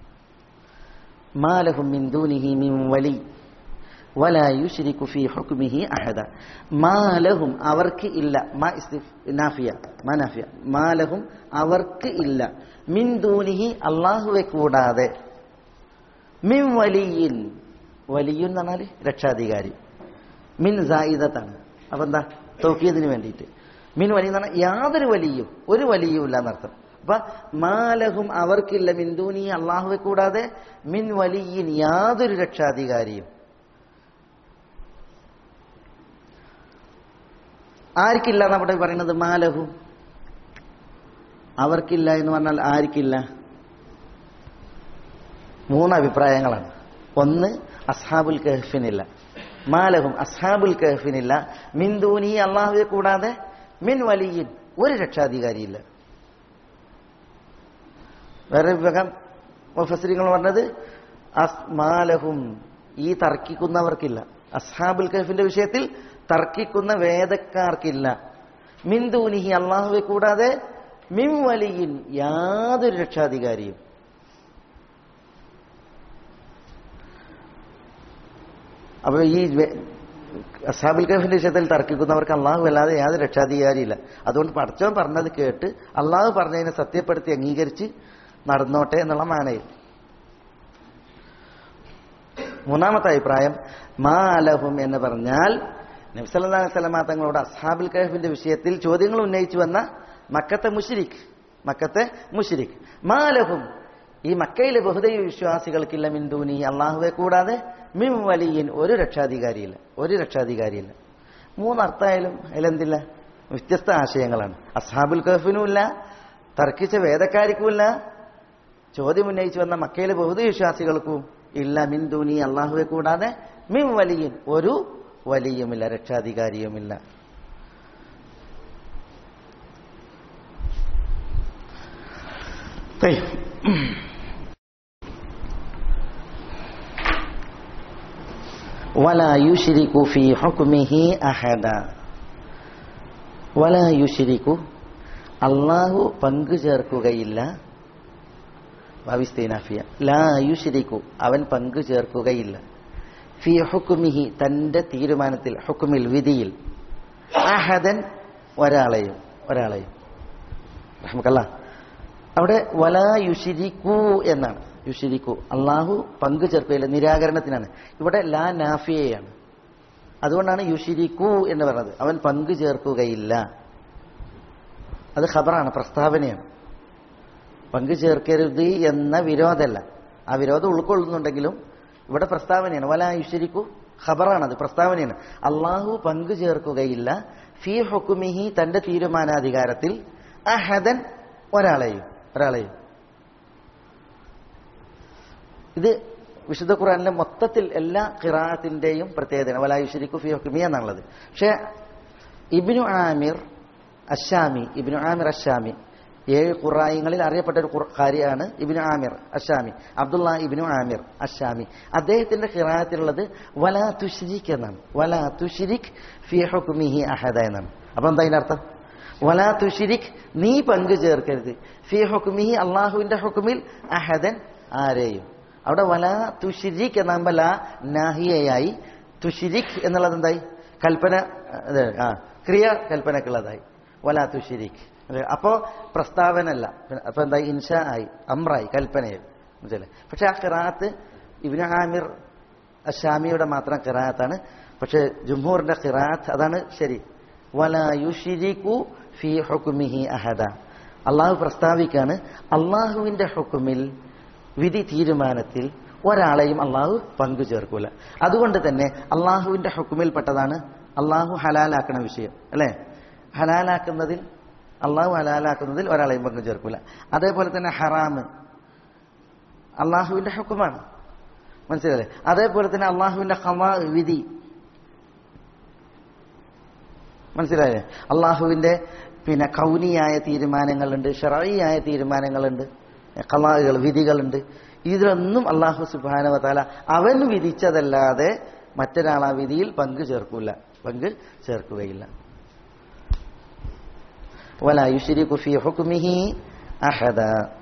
Speaker 2: മാ ലഹും മിൻ ദൂനിഹി മിൻ വലി വലാ യുശ്രികു ഫീ ഹുക്മിഹി അഹദ മാ ലഹും അവർക്ക് ഇല്ല മാ ഇസ്തിഫ് നാഫിയ മാ നാഫിയ മാ ലഹും അവർക്ക് ഇല്ല മിൻ ദൂനിഹി അല്ലാഹുവെ കൂടാതെ മിൻ വലിയിൻ വലിയുൻ എന്ന് പറഞ്ഞാൽ രക്ഷാധികാരി മിൻ സായിദത്താണ് അപ്പൊ എന്താ തൗക്കീദിന് വേണ്ടിയിട്ട് മിൻ വലി എന്ന് പറഞ്ഞാൽ യാതൊരു വലിയും ഒരു വലിയും ഇല്ല എന്നർത്ഥം അപ്പൊ മാലഹും അവർക്കില്ല മിന്ദൂനി അള്ളാഹുവെ കൂടാതെ മിൻ വലിയിൻ യാതൊരു രക്ഷാധികാരിയും ആർക്കില്ല നമ്മുടെ പറയുന്നത് മാലഹു അവർക്കില്ല എന്ന് പറഞ്ഞാൽ ആർക്കില്ല മൂന്ന് അഭിപ്രായങ്ങളാണ് ഒന്ന് അസ്ഹാബുൽ കഹഫിനില്ല മാലഹും അസ്ഹാബുൽ കഹഫിനില്ല മിന്ദൂനി അള്ളാഹുവെ കൂടാതെ മിൻ വലിയിൻ ഒരു രക്ഷാധികാരിയില്ല വേറെ വിഭാഗം മുഫസിരിങ്ങൾ പറഞ്ഞത് അസ്മാലഹും ഈ തർക്കിക്കുന്നവർക്കില്ല അസ്ഹാബുൽ കഹഫിന്റെ വിഷയത്തിൽ തർക്കിക്കുന്ന വേദക്കാർക്കില്ല മിന്ദൂനിഹി അള്ളാഹുവെ കൂടാതെ മിൻ വലിയിൻ യാതൊരു രക്ഷാധികാരിയും അപ്പൊ ഈ വെ- അസാബുൽ കഹഫിന്റെ വിഷയത്തിൽ തർക്കിക്കുന്നവർക്ക് അള്ളാഹു അല്ലാതെ യാതൊരു രക്ഷാധികാരിയില്ല അതുകൊണ്ട് പഠിച്ചവൻ പറഞ്ഞത് കേട്ട് അള്ളാഹു പറഞ്ഞതിനെ സത്യപ്പെടുത്തി അംഗീകരിച്ച് നടന്നോട്ടെ എന്നുള്ള മാനയിൽ മൂന്നാമത്തെ അഭിപ്രായം മാലഹും എന്ന് പറഞ്ഞാൽ നബ്സല്ലാ വസ്ലമ തങ്ങളോട് അസ്ഹാബുൽ കഹഫിന്റെ വിഷയത്തിൽ ചോദ്യങ്ങൾ ഉന്നയിച്ചു വന്ന മക്കത്തെ മുഷിരിഖ് മക്കത്തെ മുഷിരിഖ് മാലഹും ഈ മക്കയിലെ ബഹുദൈവ വിശ്വാസികൾക്കില്ല മിന്ദൂനി അള്ളാഹുവെ കൂടാതെ മിം വലിയൻ ഒരു രക്ഷാധികാരിയില്ല ഒരു രക്ഷാധികാരിയില്ല മൂന്നർത്ഥമായാലും അതിലെന്തില്ല വ്യത്യസ്ത ആശയങ്ങളാണ് അസ്ഹാബുൽ കഹഫിനുമില്ല തർക്കിച്ച വേദക്കാരിക്കുമില്ല ചോദ്യം ഉന്നയിച്ചു വന്ന മക്കയിലെ ബഹുദൈവ വിശ്വാസികൾക്കും ഇല്ല മിന്ദൂനി അള്ളാഹുവെ കൂടാതെ മിം വലിയൻ ഒരു വലിയുമില്ല രക്ഷാധികാരിയുമില്ല طيب ولا يشرك في حكمه أحدا ولا يشرك അള്ളാഹു പങ്കു ചേർക്കുകയില്ല ഭാവിസ്തീനാഫിയ ലാ യുഷിരിക്കു അവൻ പങ്കു ചേർക്കുകയില്ല ഫി ഹുക്കുമിഹി തന്റെ തീരുമാനത്തിൽ ഹുക്കുമിൽ വിധിയിൽ അഹദൻ ഒരാളെയും ഒരാളെയും റഹ്മക്കല്ല അവിടെ വലാ യുഷിരിക്കു എന്നാണ് യുഷിരിക്കു അള്ളാഹു പങ്കു ചേർക്കുകയില്ല നിരാകരണത്തിനാണ് ഇവിടെ ലാ നാഫിയയാണ് അതുകൊണ്ടാണ് യുഷിരിക്കു എന്ന് പറഞ്ഞത് അവൻ പങ്കു ചേർക്കുകയില്ല അത് ഖബറാണ് പ്രസ്താവനയാണ് പങ്കു ചേർക്കരുത് എന്ന വിരോധമല്ല ആ വിരോധം ഉൾക്കൊള്ളുന്നുണ്ടെങ്കിലും ഇവിടെ പ്രസ്താവനയാണ് വല യുഷിരിക്കു ഖബറാണത് പ്രസ്താവനയാണ് അള്ളാഹു പങ്കു ചേർക്കുകയില്ല ഫി ഹുക്കുമിഹി തന്റെ തീരുമാനാധികാരത്തിൽ അഹദൻ ഒരാളെയും ഒരാളെയും ഇത് വിശുദ്ധ ഖുറാനിലെ മൊത്തത്തിൽ എല്ലാ ഖിറാത്തിന്റെയും പ്രത്യേകതയാണ് വലായുഷരിക്കു ഫി ഹുക്കുമി എന്നുള്ളത് പക്ഷേ ഇബിനു ആമിർ അഷാമി ഇബിനു ആമിർ അഷാമി ഏഴ് ഖുറായിങ്ങളിൽ അറിയപ്പെട്ട ഒരു കാര്യമാണ് ഇബിനു ആമിർ അഷാമി അബ്ദുള്ള ഇബിനു ആമിർ അഷാമി അദ്ദേഹത്തിന്റെ ഖിറാത്തിലുള്ളത് വലാ തുഷിരിക് എന്നാണ് വലാ തുഷിരിക് ഫി ഹുക്കുമിഹി അഹദ എന്നാണ് അപ്പൊ എന്താ അതിന്റെ അർത്ഥം വലാ തുഷിരിക് നീ പങ്കു ചേർക്കരുത് ഫി ഹുക്കുമിഹി അള്ളാഹുവിന്റെ ഹുക്കുമിൽ അഹദൻ ആരെയും അവിടെ വലാ തുഷിരിക് എന്നാകുമ്പോ ലാ നാഹിയയായി തുഷിരിക് എന്നുള്ളത് എന്തായി കൽപ്പന ഇത്, ആ ക്രിയ കൽപ്പനക്കുള്ളതായി വലാ തുഷിരിക് അപ്പോ പ്രസ്താവനല്ല അപ്പൊ എന്തായി ഇൻഷ ആയി അമ്രായി കൽപ്പനയായി മനസ്സിലായി പക്ഷെ ആ ഖിറാത്ത് ഇബിന് ആമിർ അഷാമിയുടെ മാത്രം ഖിറാത്താണ് പക്ഷെ ജുംഹൂറിന്റെ ഖിറാത്ത് അതാണ് ശരി വലാ യുഷിരിക്കു ഫി ഹുക്കുമിഹി അഹദ അള്ളാഹു പ്രസ്താവിക്കാണ് അള്ളാഹുവിന്റെ ഹുക്കുമിൽ വിധി തീരുമാനത്തിൽ ഒരാളെയും അള്ളാഹു പങ്കു ചേർക്കൂല അതുകൊണ്ട് തന്നെ അള്ളാഹുവിന്റെ ഹുക്കുമിൽപ്പെട്ടതാണ് അള്ളാഹു ഹലാലാക്കണ വിഷയം അല്ലേ ഹലാലാക്കുന്നതിൽ അള്ളാഹു ഹലാലാക്കുന്നതിൽ ഒരാളെയും പങ്കു ചേർക്കൂല അതേപോലെ തന്നെ ഹറാമ് അള്ളാഹുവിന്റെ ഹുക്കുമാണ് മനസ്സിലല്ലേ അതേപോലെ തന്നെ അള്ളാഹുവിന്റെ ഹമാ വിധി മനസ്സിലായേ അള്ളാഹുവിന്റെ പിന്നെ കൗനിയായ തീരുമാനങ്ങളുണ്ട് ഷറായിയായ തീരുമാനങ്ങളുണ്ട് കലാകൾ വിധികളുണ്ട് ഇതിലൊന്നും അള്ളാഹു സുബാനവതാല അവൻ വിധിച്ചതല്ലാതെ മറ്റൊരാൾ ആ വിധിയിൽ പങ്കു ചേർക്കൂല പങ്ക് ചേർക്കുകയില്ല വല യുഷിരിക്കു ഫി ഹുക്മിഹി അഹദ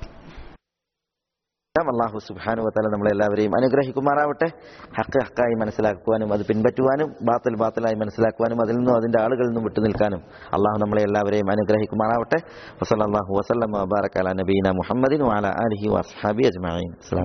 Speaker 2: അള്ളാഹു സുബാനു വത്താല നമ്മളെല്ലാവരെയും അനുഗ്രഹിക്കുമാറാവട്ടെ ഹക്ക് ഹക്കായി മനസ്സിലാക്കുവാനും അത് പിൻപറ്റുവാനും ബാത്തൽ ബാത്തലായി മനസ്സിലാക്കുവാനും അതിൽ നിന്നും അതിന്റെ ആളുകളിൽ നിന്നും വിട്ടു നിൽക്കാനും അള്ളാഹു നമ്മളെ എല്ലാവരെയും അനുഗ്രഹിക്കുമാറാവട്ടെ വസല്ലാഹു വസ്ലം വബാറക്കാല നബീന മുഹമ്മദിൻ വാല അലഹി വസ്ഹാബി അജ്മാൻ